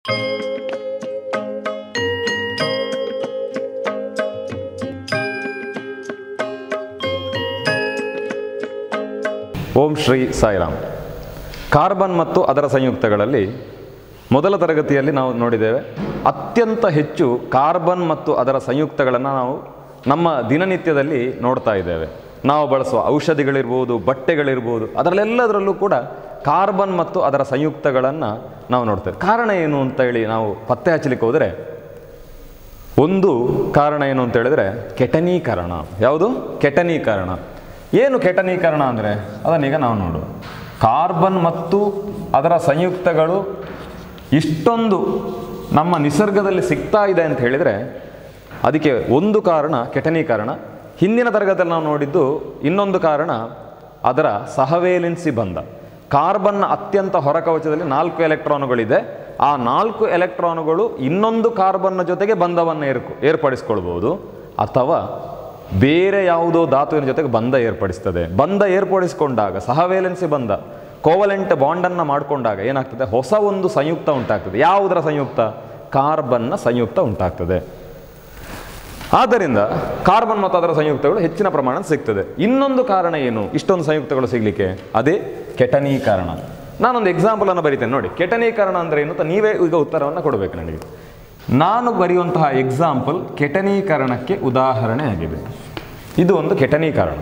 ಓಂ Shri Sairam carbon ಮತ್ತು ಅದರ ಸಂಯುಕ್ತಗಳಲ್ಲಿ ಮೊದಲ ತರಗತಿಯಲ್ಲಿ ನಾವು ನೋಡಿದ್ದೇವೆ ಅತ್ಯಂತ ಹೆಚ್ಚು ಕಾರ್ಬನ್ ಮತ್ತು ಅದರ ಸಂಯುಕ್ತಗಳನ್ನು ನಾವು ನಮ್ಮ ದಿನನಿತ್ಯದಲ್ಲಿ ನೋಡ್ತಾ ಇದ್ದೇವೆ ನಾವು ಬಳಸುವ ಔಷಧಿಗಳಿರ್ಬೋದು ಬಟ್ಟೆಗಳಿರ್ಬೋದು ಅದರಲ್ಲೆಲ್ಲದರಲ್ಲೂ ಕೂಡ ಕಾರ್ಬನ್ ಮತ್ತು ಅದರ ಸಂಯುಕ್ತಗಳನ್ನು ನಾವು ನೋಡ್ತೇವೆ ಕಾರಣ ಏನು ಅಂತ ಹೇಳಿ ನಾವು ಪತ್ತೆ ಹಚ್ಚಲಿಕ್ಕೆ ಹೋದರೆ ಒಂದು ಕಾರಣ ಏನು ಅಂತ ಹೇಳಿದ್ರೆ ಕೆಟನೀಕರಣ ಯಾವುದು ಕೆಟನೀಕರಣ ಏನು ಕೆಟನೀಕರಣ ಅಂದರೆ ಅದನ್ನೀಗ ನಾವು ನೋಡುವ ಕಾರ್ಬನ್ ಮತ್ತು ಅದರ ಸಂಯುಕ್ತಗಳು ಇಷ್ಟೊಂದು ನಮ್ಮ ನಿಸರ್ಗದಲ್ಲಿ ಸಿಗ್ತಾ ಇದೆ ಅಂತ ಹೇಳಿದರೆ ಅದಕ್ಕೆ ಒಂದು ಕಾರಣ ಕೆಟನೀಕರಣ ಹಿಂದಿನ ತರಗತಿಯಲ್ಲಿ ನಾವು ನೋಡಿದ್ದು ಇನ್ನೊಂದು ಕಾರಣ ಅದರ ಸಹವೇಲೆನ್ಸಿ ಬಂಧ ಕಾರ್ಬನ್ನ ಅತ್ಯಂತ ಹೊರಕವಚದಲ್ಲಿ ನಾಲ್ಕು ಎಲೆಕ್ಟ್ರಾನುಗಳಿದೆ ಆ ನಾಲ್ಕು ಎಲೆಕ್ಟ್ರಾನುಗಳು ಇನ್ನೊಂದು ಕಾರ್ಬನ್ನ ಜೊತೆಗೆ ಬಂಧವನ್ನು ಏರ್ಕು ಏರ್ಪಡಿಸ್ಕೊಳ್ಬೋದು ಅಥವಾ ಬೇರೆ ಯಾವುದೋ ಧಾತುವಿನ ಜೊತೆಗೆ ಬಂಧ ಏರ್ಪಡಿಸ್ತದೆ ಬಂಧ ಏರ್ಪಡಿಸಿಕೊಂಡಾಗ ಸಹವೇಲೆನ್ಸಿ ಬಂಧ ಕೋವಲೆಂಟ್ ಬಾಂಡನ್ನು ಮಾಡಿಕೊಂಡಾಗ ಏನಾಗ್ತದೆ ಹೊಸ ಒಂದು ಸಂಯುಕ್ತ ಉಂಟಾಗ್ತದೆ ಯಾವುದರ ಸಂಯುಕ್ತ ಕಾರ್ಬನ್ನ ಸಂಯುಕ್ತ ಉಂಟಾಗ್ತದೆ ಆದ್ದರಿಂದ ಕಾರ್ಬನ್ ಮತ್ತು ಅದರ ಸಂಯುಕ್ತಗಳು ಹೆಚ್ಚಿನ ಪ್ರಮಾಣ ಸಿಗ್ತದೆ ಇನ್ನೊಂದು ಕಾರಣ ಏನು ಇಷ್ಟೊಂದು ಸಂಯುಕ್ತಗಳು ಸಿಗಲಿಕ್ಕೆ ಅದೇ ಕೆಟನೀಕರಣ ನಾನೊಂದು ಎಕ್ಸಾಂಪಲನ್ನು ಬರಿತೇನೆ ನೋಡಿ ಕೆಟನೀಕರಣ ಅಂದರೆ ಏನು ಅಂತ ನೀವೇ ಈಗ ಉತ್ತರವನ್ನು ಕೊಡಬೇಕು ನನಗೆ ನಾನು ಬರೆಯುವಂತಹ ಎಕ್ಸಾಂಪಲ್ ಕೆಟನೀಕರಣಕ್ಕೆ ಉದಾಹರಣೆ ಆಗಿದೆ ಇದು ಒಂದು ಕೆಟನೀಕರಣ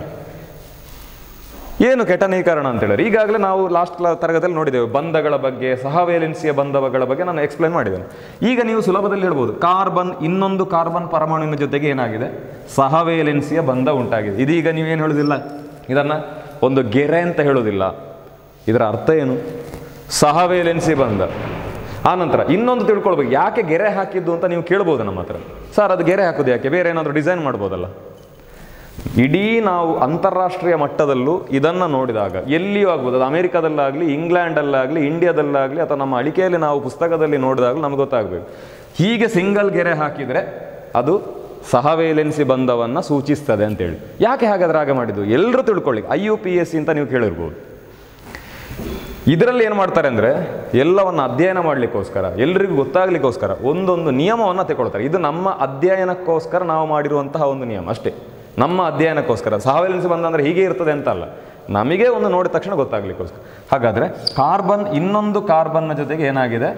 ಏನು ಕೆಟನೀಕರಣ ಅಂತ ಹೇಳಿದ್ರೆ ಈಗಾಗಲೇ ನಾವು ಲಾಸ್ಟ್ ತರಗತಿಯಲ್ಲಿ ನೋಡಿದ್ದೇವೆ ಬಂಧಗಳ ಬಗ್ಗೆ ಸಹವೇಲೆನ್ಸಿಯ ಬಂಧಗಳ ಬಗ್ಗೆ ನಾನು ಎಕ್ಸ್ಪ್ಲೈನ್ ಮಾಡಿದ್ದೇನೆ ಈಗ ನೀವು ಸುಲಭದಲ್ಲಿ ಹೇಳ್ಬೋದು ಕಾರ್ಬನ್ ಇನ್ನೊಂದು ಕಾರ್ಬನ್ ಪರಮಾಣುವಿನ ಜೊತೆಗೆ ಏನಾಗಿದೆ ಸಹವೇಲೆನ್ಸಿಯ ಬಂಧ ಉಂಟಾಗಿದೆ ಇದೀಗ ನೀವೇನು ಹೇಳೋದಿಲ್ಲ ಇದನ್ನು ಒಂದು ಗೆರೆ ಅಂತ ಹೇಳೋದಿಲ್ಲ ಇದರ ಅರ್ಥ ಏನು ಸಹವೇಲೆನ್ಸಿ ಬಂಧ ಆನಂತರ ಇನ್ನೊಂದು ತಿಳ್ಕೊಳ್ಬೇಕು ಯಾಕೆ ಗೆರೆ ಹಾಕಿದ್ದು ಅಂತ ನೀವು ಕೇಳ್ಬೋದು ನಮ್ಮ ಹತ್ರ ಸರ್ ಅದು ಗೆರೆ ಹಾಕೋದು ಯಾಕೆ ಬೇರೆ ಏನಾದರೂ ಡಿಸೈನ್ ಮಾಡ್ಬೋದಲ್ಲ ಇಡೀ ನಾವು ಅಂತಾರಾಷ್ಟ್ರೀಯ ಮಟ್ಟದಲ್ಲೂ ಇದನ್ನು ನೋಡಿದಾಗ ಎಲ್ಲಿಯೂ ಆಗ್ಬೋದು ಅದು ಅಮೆರಿಕದಲ್ಲಾಗಲಿ ಇಂಗ್ಲೆಂಡಲ್ಲಾಗಲಿ ಇಂಡಿಯಾದಲ್ಲಾಗಲಿ ಅಥವಾ ನಮ್ಮ ಅಳಿಕೆಯಲ್ಲಿ ನಾವು ಪುಸ್ತಕದಲ್ಲಿ ನೋಡಿದಾಗಲೂ ನಮ್ಗೆ ಗೊತ್ತಾಗಬೇಕು ಹೀಗೆ ಸಿಂಗಲ್ ಗೆರೆ ಹಾಕಿದರೆ ಅದು ಸಹವೇಲೆನ್ಸಿ ಬಂಧವನ್ನು ಸೂಚಿಸ್ತದೆ ಅಂತೇಳಿ ಯಾಕೆ ಹಾಗಾದ್ರೆ ಹಾಗೆ ಮಾಡಿದ್ದು ಎಲ್ಲರೂ ತಿಳ್ಕೊಳ್ಳಿ I U P S C ಅಂತ ನೀವು ಕೇಳಿರ್ಬೋದು ಇದರಲ್ಲಿ ಏನು ಮಾಡ್ತಾರೆ ಅಂದರೆ ಎಲ್ಲವನ್ನು ಅಧ್ಯಯನ ಮಾಡಲಿಕ್ಕೋಸ್ಕರ ಎಲ್ರಿಗೂ ಗೊತ್ತಾಗ್ಲಿಕ್ಕೋಸ್ಕರ ಒಂದೊಂದು ನಿಯಮವನ್ನು ತಗೊಳ್ತಾರೆ ಇದು ನಮ್ಮ ಅಧ್ಯಯನಕ್ಕೋಸ್ಕರ ನಾವು ಮಾಡಿರುವಂತಹ ಒಂದು ನಿಯಮ ಅಷ್ಟೇ ನಮ್ಮ ಅಧ್ಯಯನಕ್ಕೋಸ್ಕರ ಸಹವೇಲೆನ್ಸಿ ಬಂದ ಅಂದರೆ ಹೀಗೆ ಇರ್ತದೆ ಅಂತ ಅಲ್ಲ ನಮಗೆ ಒಂದು ನೋಡಿದ ತಕ್ಷಣ ಗೊತ್ತಾಗ್ಲಿಕ್ಕೋಸ್ಕರ ಹಾಗಾದರೆ ಕಾರ್ಬನ್ ಇನ್ನೊಂದು ಕಾರ್ಬನ್ನ ಜೊತೆಗೆ ಏನಾಗಿದೆ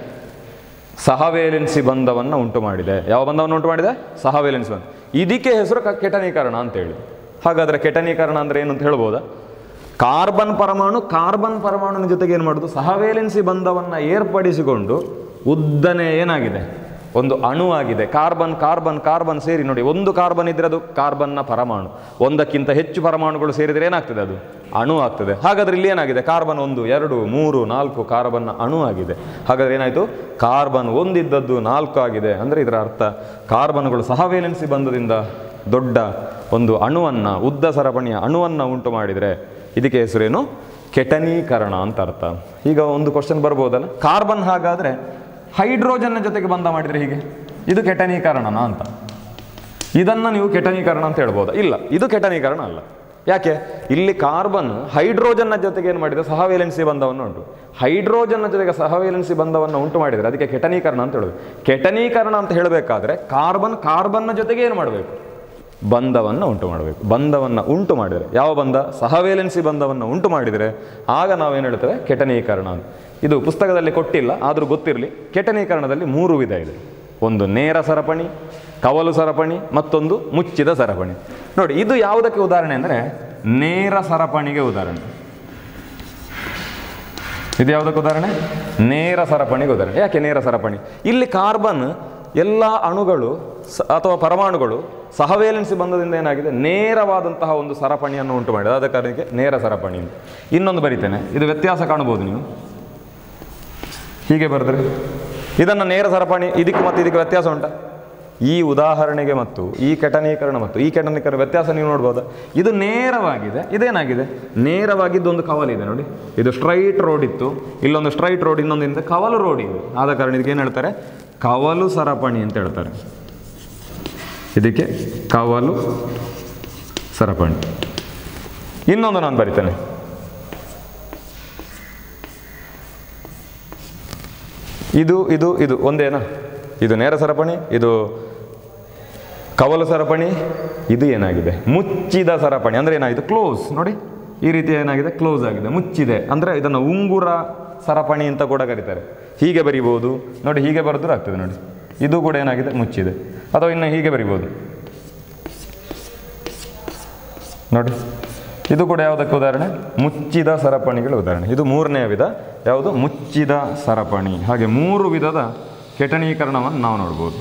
ಸಹವೇಲೆನ್ಸಿ ಬಂಧವನ್ನು ಉಂಟು ಮಾಡಿದೆ ಯಾವ ಬಂಧವನ್ನು ಉಂಟು ಮಾಡಿದೆ ಸಹವೇಲೆನ್ಸಿ ಬಂಧ ಇದಕ್ಕೆ ಹೆಸರು ಕ- ಕೆಟನೀಕರಣ ಅಂತೇಳಿ ಹಾಗಾದರೆ ಕೆಟನೀಕರಣ ಅಂದರೆ ಏನು ಅಂತ ಹೇಳ್ಬೋದಾ ಕಾರ್ಬನ್ ಪರಮಾಣು ಕಾರ್ಬನ್ ಪರಮಾಣುವಿನ ಜೊತೆಗೆ ಏನು ಮಾಡೋದು ಸಹವೇಲೆನ್ಸಿ ಬಂಧವನ್ನು ಏರ್ಪಡಿಸಿಕೊಂಡು ಉದ್ದನೆ ಏನಾಗಿದೆ ಒಂದು ಅಣು ಆಗಿದೆ ಕಾರ್ಬನ್ ಕಾರ್ಬನ್ ಕಾರ್ಬನ್ ಸೇರಿ ನೋಡಿ ಒಂದು ಕಾರ್ಬನ್ ಇದ್ರೆ ಅದು ಕಾರ್ಬನ್ನ ಪರಮಾಣು ಒಂದಕ್ಕಿಂತ ಹೆಚ್ಚು ಪರಮಾಣುಗಳು ಸೇರಿದರೆ ಏನಾಗ್ತದೆ ಅದು ಅಣು ಆಗ್ತದೆ ಹಾಗಾದ್ರೆ ಇಲ್ಲಿ ಏನಾಗಿದೆ ಕಾರ್ಬನ್ ಒಂದು ಎರಡು ಮೂರು ನಾಲ್ಕು ಕಾರ್ಬನ್ನ ಅಣು ಆಗಿದೆ ಹಾಗಾದ್ರೆ ಏನಾಯಿತು ಕಾರ್ಬನ್ ಒಂದಿದ್ದದ್ದು ನಾಲ್ಕು ಆಗಿದೆ ಅಂದರೆ ಇದರ ಅರ್ಥ ಕಾರ್ಬನ್ಗಳು ಸಹವೇಲೆನ್ಸಿ ಬಂಧದಿಂದ ದೊಡ್ಡ ಒಂದು ಅಣುವನ್ನು ಉದ್ದ ಸರಪಣಿಯ ಅಣುವನ್ನು ಉಂಟು ಮಾಡಿದರೆ ಇದಕ್ಕೆ ಹೆಸರೇನು ಕೆಟನೀಕರಣ ಅಂತ ಅರ್ಥ ಈಗ ಒಂದು ಕ್ವಶನ್ ಬರ್ಬೋದಲ್ಲ ಕಾರ್ಬನ್ ಹಾಗಾದರೆ ಹೈಡ್ರೋಜನ್ನ ಜೊತೆಗೆ ಬಂಧ ಮಾಡಿದರೆ ಹೀಗೆ ಇದು ಕೆಟನೀಕರಣನ ಅಂತ ಇದನ್ನು ನೀವು ಕೆಟನೀಕರಣ ಅಂತ ಹೇಳ್ಬೋದಾ ಇಲ್ಲ ಇದು ಕೆಟನೀಕರಣ ಅಲ್ಲ ಯಾಕೆ ಇಲ್ಲಿ ಕಾರ್ಬನ್ ಹೈಡ್ರೋಜನ್ನ ಜೊತೆಗೆ ಏನು ಮಾಡಿದೆ ಸಹವೇಲೆನ್ಸಿ ಬಂಧವನ್ನು ಉಂಟು ಹೈಡ್ರೋಜನ್ನ ಜೊತೆಗೆ ಸಹವೇಲೆನ್ಸಿ ಬಂಧವನ್ನು ಉಂಟು ಮಾಡಿದರೆ ಅದಕ್ಕೆ ಕೆಟನೀಕರಣ ಅಂತ ಹೇಳೋದು ಕೆಟನೀಕರಣ ಅಂತ ಹೇಳಬೇಕಾದ್ರೆ ಕಾರ್ಬನ್ ಕಾರ್ಬನ್ನ ಜೊತೆಗೆ ಏನು ಮಾಡಬೇಕು ಬಂಧವನ್ನು ಉಂಟು ಮಾಡಬೇಕು ಬಂಧವನ್ನು ಉಂಟು ಮಾಡಿದರೆ ಯಾವ ಬಂಧ ಸಹವೇಲೆನ್ಸಿ ಬಂಧವನ್ನು ಉಂಟು ಮಾಡಿದರೆ ಆಗ ನಾವೇನು ಹೇಳ್ತೇವೆ ಕೆಟನೀಕರಣ ಅಂತ ಇದು ಪುಸ್ತಕದಲ್ಲಿ ಕೊಟ್ಟಿಲ್ಲ ಆದರೂ ಗೊತ್ತಿರಲಿ ಕೆಟನೀಕರಣದಲ್ಲಿ ಮೂರು ವಿಧ ಇದೆ ಒಂದು ನೇರ ಸರಪಣಿ ಕವಲು ಸರಪಣಿ ಮತ್ತೊಂದು ಮುಚ್ಚಿದ ಸರಪಣಿ ನೋಡಿ ಇದು ಯಾವುದಕ್ಕೆ ಉದಾಹರಣೆ ಅಂದರೆ ನೇರ ಸರಪಣಿಗೆ ಉದಾಹರಣೆ ಇದು ಯಾವುದಕ್ಕೆ ಉದಾಹರಣೆ ನೇರ ಸರಪಣಿಗೆ ಉದಾಹರಣೆ ಯಾಕೆ ನೇರ ಸರಪಣಿ ಇಲ್ಲಿ ಕಾರ್ಬನ್ ಎಲ್ಲ ಅಣುಗಳು ಸ- ಅಥವಾ ಪರಮಾಣುಗಳು ಸಹವೇಲೆನ್ಸಿ ಬಂಧದಿಂದ ಏನಾಗಿದೆ ನೇರವಾದಂತಹ ಒಂದು ಸರಪಣಿಯನ್ನು ಉಂಟು ಮಾಡಿದೆ ಆದ ಕಾರಣಕ್ಕೆ ನೇರ ಸರಪಣಿ ಅಂತ ಇನ್ನೊಂದು ಬರಿತೇನೆ ಇದು ವ್ಯತ್ಯಾಸ ಕಾಣಬಹುದು ನೀವು ಹೀಗೆ ಬರೆದ್ರೆ ಇದನ್ನು ನೇರ ಸರಪಣಿ ಇದಕ್ಕೆ ಮತ್ತು ಇದಕ್ಕೆ ವ್ಯತ್ಯಾಸ ಉಂಟಾ ಈ ಉದಾಹರಣೆಗೆ ಮತ್ತು ಈ ಕೆಟನೀಕರಣ ಮತ್ತು ಈ ಕೆಟನೀಕರಣ ವ್ಯತ್ಯಾಸ ನೀವು ನೋಡ್ಬೋದಾ ಇದು ನೇರವಾಗಿದೆ ಇದೇನಾಗಿದೆ ನೇರವಾಗಿದ್ದು ಒಂದು ಕವಲಿದೆ ನೋಡಿ ಇದು ಸ್ಟ್ರೈಟ್ ರೋಡ್ ಇತ್ತು ಇಲ್ಲೊಂದು ಸ್ಟ್ರೈಟ್ ರೋಡ್ ಇನ್ನೊಂದಿದೆ ಕವಲು ರೋಡ್ ಇದೆ ಆದ ಕಾರಣ ಇದಕ್ಕೆ ಏನು ಹೇಳ್ತಾರೆ ಕವಲು ಸರಪಣಿ ಅಂತ ಹೇಳ್ತಾರೆ ಇದಕ್ಕೆ ಕವಲು ಸರಪಣಿ ಇನ್ನೊಂದು ನಾನು ಬರಿತೇನೆ ಇದು ಇದು ಇದು ಒಂದೇನಾ ಇದು ನೇರ ಸರಪಣಿ ಇದು ಕವಲು ಸರಪಣಿ ಇದು ಏನಾಗಿದೆ ಮುಚ್ಚಿದ ಸರಪಣಿ ಅಂದರೆ ಏನಾಗಿದೆ ಕ್ಲೋಸ್ ನೋಡಿ ಈ ರೀತಿ ಏನಾಗಿದೆ ಕ್ಲೋಸ್ ಆಗಿದೆ ಮುಚ್ಚಿದೆ ಅಂದರೆ ಇದನ್ನು ಉಂಗುರ ಸರಪಣಿ ಅಂತ ಕೂಡ ಕರೀತಾರೆ ಹೀಗೆ ಬರಿಬೋದು ನೋಡಿ ಹೀಗೆ ಬರೆದ್ರೂ ಆಗ್ತದೆ ನೋಡಿ ಇದು ಕೂಡ ಏನಾಗಿದೆ ಮುಚ್ಚಿದೆ ಅಥವಾ ಇನ್ನು ಹೀಗೆ ಬರಿಬೋದು ನೋಡಿ ಇದು ಕೂಡ ಯಾವುದಕ್ಕೆ ಉದಾಹರಣೆ ಮುಚ್ಚಿದ ಸರಪಣಿಗಳ ಉದಾಹರಣೆ ಇದು ಮೂರನೇ ವಿಧ ಯಾವುದು ಮುಚ್ಚಿದ ಸರಪಣಿ ಹಾಗೆ ಮೂರು ವಿಧದ ಕೆಟಣೀಕರಣವನ್ನು ನಾವು ನೋಡ್ಬೋದು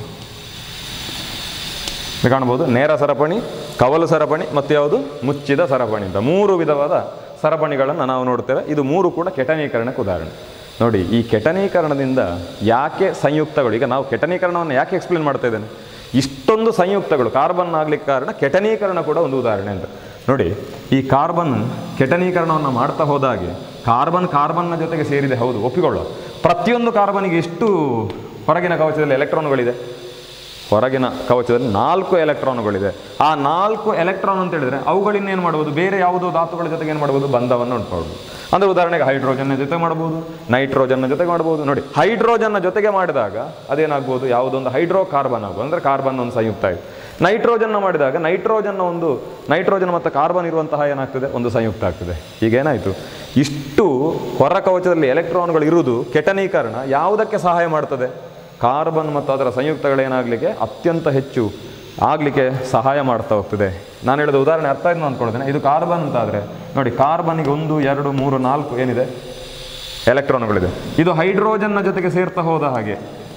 ಇಲ್ಲಿ ಕಾಣ್ಬೋದು ನೇರ ಸರಪಣಿ ಕವಲು ಸರಪಣಿ ಮತ್ತು ಯಾವುದು ಮುಚ್ಚಿದ ಸರಪಣಿ ಅಂತ ಮೂರು ವಿಧವಾದ ಸರಪಣಿಗಳನ್ನು ನಾವು ನೋಡ್ತೇವೆ ಇದು ಮೂರು ಕೂಡ ಕೆಟನೀಕರಣಕ್ಕೆ ಉದಾಹರಣೆ ನೋಡಿ ಈ ಕೆಟನೀಕರಣದಿಂದ ಯಾಕೆ ಸಂಯುಕ್ತಗಳು ಈಗ ನಾವು ಕೆಟನೀಕರಣವನ್ನು ಯಾಕೆ ಎಕ್ಸ್ಪ್ಲೇನ್ ಮಾಡ್ತಾ ಇದ್ದೇನೆ ಇಷ್ಟೊಂದು ಸಂಯುಕ್ತಗಳು ಕಾರ್ಬನ್ ಆಗ್ಲಿಕ್ಕೆ ಕಾರಣ ಕೆಟನೀಕರಣ ಕೂಡ ಒಂದು ಉದಾಹರಣೆ ಅಂತ ನೋಡಿ ಈ ಕಾರ್ಬನ್ ಕೆಟನೀಕರಣವನ್ನು ಮಾಡ್ತಾ ಹೋದಾಗೆ ಕಾರ್ಬನ್ ಕಾರ್ಬನ್ನ ಜೊತೆಗೆ ಸೇರಿದೆ ಹೌದು ಒಪ್ಪಿಕೊಳ್ಳೋ ಪ್ರತಿಯೊಂದು ಕಾರ್ಬನ್ಗೆ ಎಷ್ಟು ಹೊರಗಿನ ಕವಚದಲ್ಲಿ ಎಲೆಕ್ಟ್ರಾನ್ಗಳಿದೆ ಹೊರಗಿನ ಕವಚದಲ್ಲಿ ನಾಲ್ಕು ಎಲೆಕ್ಟ್ರಾನ್ಗಳಿದೆ ಆ ನಾಲ್ಕು ಎಲೆಕ್ಟ್ರಾನ್ ಅಂತ ಹೇಳಿದ್ರೆ ಅವುಗಳಿನ್ನೇನು ಮಾಡ್ಬೋದು ಬೇರೆ ಯಾವುದೋ ಧಾತುಗಳ ಜೊತೆಗೆ ಏನು ಮಾಡ್ಬೋದು ಬಂಧವನ್ನು ಉಂಟುಕೊಳ್ಬೋದು ಅಂದರೆ ಉದಾಹರಣೆಗೆ ಹೈಡ್ರೋಜನ್ನ ಜೊತೆ ಮಾಡ್ಬೋದು ನೈಟ್ರೋಜನ್ನ ಜೊತೆಗೆ ಮಾಡ್ಬೋದು ನೋಡಿ ಹೈಡ್ರೋಜನ್ನ ಜೊತೆಗೆ ಮಾಡಿದಾಗ ಅದೇನಾಗ್ಬೋದು ಯಾವುದೊಂದು ಹೈಡ್ರೋ ಕಾರ್ಬನ್ ಆಗ್ಬೋದು ಅಂದರೆ ಕಾರ್ಬನ್ ಒಂದು ಸಂಯುಕ್ತ ಆಯಿತು ನೈಟ್ರೋಜನ್ನ ಮಾಡಿದಾಗ ನೈಟ್ರೋಜನ್ನ ಒಂದು ನೈಟ್ರೋಜನ್ ಮತ್ತು ಕಾರ್ಬನ್ ಇರುವಂತಹ ಏನಾಗ್ತದೆ ಒಂದು ಸಂಯುಕ್ತ ಆಗ್ತದೆ ಈಗೇನಾಯಿತು ಇಷ್ಟು ಹೊರ ಕವಚದಲ್ಲಿ ಎಲೆಕ್ಟ್ರಾನ್ಗಳು ಇರುವುದು ಕೆಟನೀಕರಣ ಯಾವುದಕ್ಕೆ ಸಹಾಯ ಮಾಡ್ತದೆ ಕಾರ್ಬನ್ ಮತ್ತು ಅದರ ಸಂಯುಕ್ತಗಳೇನಾಗಲಿಕ್ಕೆ ಅತ್ಯಂತ ಹೆಚ್ಚು ಆಗಲಿಕ್ಕೆ ಸಹಾಯ ಮಾಡ್ತಾ ಹೋಗ್ತದೆ ನಾನು ಹೇಳಿದ ಉದಾಹರಣೆ ಅರ್ಥ ಆಯ್ತು ಅಂದ್ಕೊಳ್ತೇನೆ ಇದು ಕಾರ್ಬನ್ ಅಂತ ಆದರೆ ನೋಡಿ ಕಾರ್ಬನ್ಗೆ ಒಂದು ಎರಡು ಮೂರು ನಾಲ್ಕು ಏನಿದೆ ಎಲೆಕ್ಟ್ರಾನ್ಗಳಿದೆ ಇದು ಹೈಡ್ರೋಜನ್ನ ಜೊತೆಗೆ ಸೇರ್ತಾ ಹೋದ ಹಾಗೆ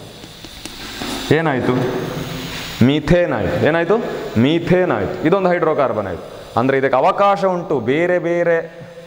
ಏನಾಯಿತು ಮೀಥೇನ್ ಆಯಿತು ಏನಾಯಿತು ಮೀಥೇನ್ ಆಯಿತು ಇದೊಂದು ಹೈಡ್ರೋಕಾರ್ಬನ್ ಆಯಿತು ಅಂದರೆ ಇದಕ್ಕೆ ಅವಕಾಶ ಉಂಟು ಬೇರೆ ಬೇರೆ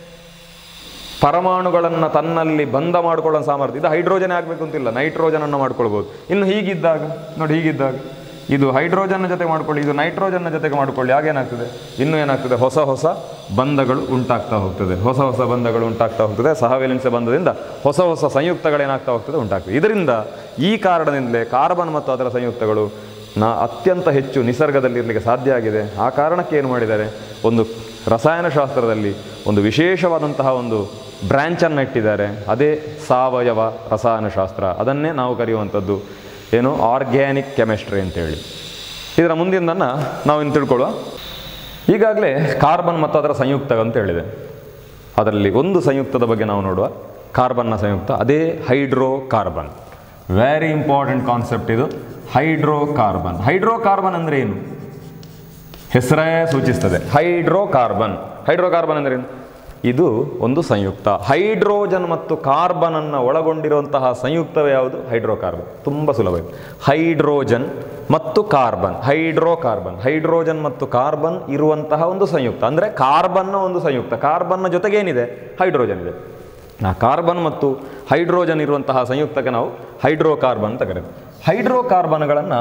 ಪರಮಾಣುಗಳನ್ನು ತನ್ನಲ್ಲಿ ಬಂಧ ಮಾಡ್ಕೊಳ್ಳೋ ಸಾಮರ್ಥ್ಯ ಇದು ಹೈಡ್ರೋಜನ್ ಆಗಬೇಕು ಅಂತಿಲ್ಲ ನೈಟ್ರೋಜನನ್ನು ಮಾಡ್ಕೊಳ್ಬೋದು ಇನ್ನು ಹೀಗಿದ್ದಾಗ ನೋಡಿ ಹೀಗಿದ್ದಾಗ ಇದು ಹೈಡ್ರೋಜನ್ನ ಜೊತೆ ಮಾಡ್ಕೊಳ್ಳಿ ಇದು ನೈಟ್ರೋಜನ್ನ ಜೊತೆಗೆ ಮಾಡ್ಕೊಳ್ಳಿ ಆಗೇನಾಗ್ತದೆ ಇನ್ನೂ ಏನಾಗ್ತದೆ ಹೊಸ ಹೊಸ ಬಂಧಗಳು ಉಂಟಾಗ್ತಾ ಹೋಗ್ತದೆ ಹೊಸ ಹೊಸ ಬಂಧಗಳು ಉಂಟಾಗ್ತಾ ಹೋಗ್ತದೆ ಸಹವೇಲಿನ್ಸ ಬಂಧದಿಂದ ಹೊಸ ಹೊಸ ಸಂಯುಕ್ತಗಳೇನಾಗ್ತಾ ಹೋಗ್ತದೆ ಉಂಟಾಗ್ತದೆ ಇದರಿಂದ ಈ ಕಾರಣದಿಂದಲೇ ಕಾರ್ಬನ್ ಮತ್ತು ಅದರ ಸಂಯುಕ್ತಗಳು ನಾ ಅತ್ಯಂತ ಹೆಚ್ಚು ನಿಸರ್ಗದಲ್ಲಿ ಇರಲಿಕ್ಕೆ ಸಾಧ್ಯ ಆಗಿದೆ ಆ ಕಾರಣಕ್ಕೆ ಏನು ಮಾಡಿದ್ದಾರೆ ಒಂದು ರಸಾಯನಶಾಸ್ತ್ರದಲ್ಲಿ ಒಂದು ವಿಶೇಷವಾದಂತಹ ಒಂದು ಬ್ರ್ಯಾಂಚನ್ನು ಇಟ್ಟಿದ್ದಾರೆ ಅದೇ ಸಾವಯವ ರಸಾಯನಶಾಸ್ತ್ರ ಅದನ್ನೇ ನಾವು ಕರೆಯುವಂಥದ್ದು ಏನು ಆರ್ಗ್ಯಾನಿಕ್ ಕೆಮಿಸ್ಟ್ರಿ ಅಂತೇಳಿ ಇದರ ಮುಂದಿನದನ್ನು ನಾವು ಇನ್ನು ತಿಳ್ಕೊಳ್ಳುವ ಈಗಾಗಲೇ ಕಾರ್ಬನ್ ಮತ್ತು ಅದರ ಸಂಯುಕ್ತ ಅಂತ ಹೇಳಿದೆ ಅದರಲ್ಲಿ ಒಂದು ಸಂಯುಕ್ತದ ಬಗ್ಗೆ ನಾವು ನೋಡುವ ಕಾರ್ಬನ್ನ ಸಂಯುಕ್ತ ಅದೇ hydrocarbon very important concept ಇದು ಹೈಡ್ರೋ ಕಾರ್ಬನ್ ಹೈಡ್ರೋ ಕಾರ್ಬನ್ ಅಂದರೆ ಏನು ಹೆಸರೇ ಸೂಚಿಸ್ತದೆ ಹೈಡ್ರೋ ಕಾರ್ಬನ್ ಹೈಡ್ರೋ ಕಾರ್ಬನ್ ಅಂದರೆ ಏನು ಇದು ಒಂದು ಸಂಯುಕ್ತ ಹೈಡ್ರೋಜನ್ ಮತ್ತು ಕಾರ್ಬನ್ ಅನ್ನು ಒಳಗೊಂಡಿರುವಂತಹ ಸಂಯುಕ್ತವೇ ಯಾವುದು ಹೈಡ್ರೋ ಕಾರ್ಬನ್ ತುಂಬ ಸುಲಭ ಇದೆ ಹೈಡ್ರೋಜನ್ ಮತ್ತು ಕಾರ್ಬನ್ ಹೈಡ್ರೋ ಕಾರ್ಬನ್ ಹೈಡ್ರೋಜನ್ ಮತ್ತು ಕಾರ್ಬನ್ ಇರುವಂತಹ ಒಂದು ಸಂಯುಕ್ತ ಅಂದರೆ ಕಾರ್ಬನ್ನ ಒಂದು ಸಂಯುಕ್ತ ಕಾರ್ಬನ್ನ ಜೊತೆಗೆ ಏನಿದೆ ಹೈಡ್ರೋಜನ್ ಇದೆ ಆ ಕಾರ್ಬನ್ ಮತ್ತು ಹೈಡ್ರೋಜನ್ ಇರುವಂತಹ ಸಂಯುಕ್ತಕ್ಕೆ ನಾವು ಹೈಡ್ರೋ ಕಾರ್ಬನ್ ಅಂತ ಕರೀತೀವಿ ಹೈಡ್ರೋ ಕಾರ್ಬನ್ಗಳನ್ನು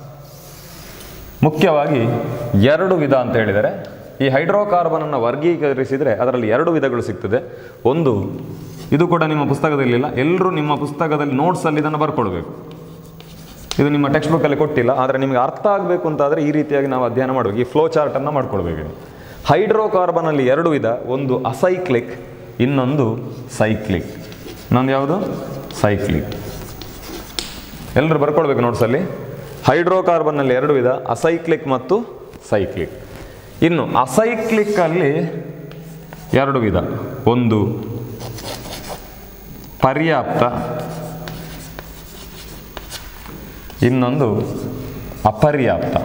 ಮುಖ್ಯವಾಗಿ ಎರಡು ವಿಧ ಅಂತ ಹೇಳಿದರೆ ಈ ಹೈಡ್ರೋಕಾರ್ಬನನ್ನು ವರ್ಗೀಕರಿಸಿದರೆ ಅದರಲ್ಲಿ ಎರಡು ವಿಧಗಳು ಸಿಗ್ತದೆ ಒಂದು ಇದು ಕೂಡ ನಿಮ್ಮ ಪುಸ್ತಕದಲ್ಲಿಲ್ಲ ಎಲ್ಲರೂ ನಿಮ್ಮ ಪುಸ್ತಕದಲ್ಲಿ ನೋಟ್ಸಲ್ಲಿ ಇದನ್ನು ಬರ್ಕೊಳ್ಬೇಕು ಇದು ನಿಮ್ಮ ಟೆಕ್ಸ್ಟ್ ಬುಕ್ಕಲ್ಲಿ ಕೊಟ್ಟಿಲ್ಲ ಆದರೆ ನಿಮಗೆ ಅರ್ಥ ಆಗಬೇಕು ಅಂತಾದರೆ ಈ ರೀತಿಯಾಗಿ ನಾವು ಅಧ್ಯಯನ ಮಾಡಬೇಕು ಈ ಫ್ಲೋ ಚಾರ್ಟನ್ನು ಮಾಡ್ಕೊಳ್ಬೇಕು ಹೈಡ್ರೋಕಾರ್ಬನಲ್ಲಿ ಎರಡು ವಿಧ ಒಂದು ಅಸೈಕ್ಲಿಕ್ ಇನ್ನೊಂದು ಸೈಕ್ಲಿಕ್ ಇನ್ನೊಂದು ಯಾವುದು ಸೈಕ್ಲಿಕ್ ಎಲ್ಲರೂ ಬರ್ಕೊಳ್ಬೇಕು ನೋಟ್ಸಲ್ಲಿ ಹೈಡ್ರೋಕಾರ್ಬನ್ನಲ್ಲಿ ಎರಡು ವಿಧ ಅಸೈಕ್ಲಿಕ್ ಮತ್ತು ಸೈಕ್ಲಿಕ್ ಇನ್ನು ಅಸೈಕ್ಲಿಕ್ಕಲ್ಲಿ ಎರಡು ವಿಧ ಒಂದು ಪರ್ಯಾಪ್ತ ಇನ್ನೊಂದು ಅಪರ್ಯಾಪ್ತ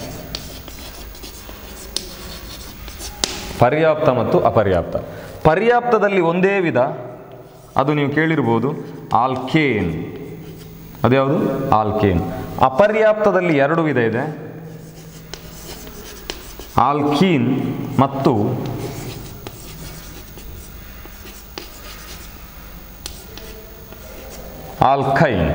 ಪರ್ಯಾಪ್ತ ಮತ್ತು ಅಪರ್ಯಾಪ್ತ ಪರ್ಯಾಪ್ತದಲ್ಲಿ ಒಂದೇ ವಿಧ ಅದು ನೀವು ಕೇಳಿರ್ಬೋದು ಆಲ್ಕೇನ್ ಅದ್ಯಾವುದು ಆಲ್ಕೇನ್ ಅಪರ್ಯಾಪ್ತದಲ್ಲಿ ಎರಡು ವಿಧ ಇದೆ ಆಲ್ಕೀನ್ ಮತ್ತು ಆಲ್ಕೈನ್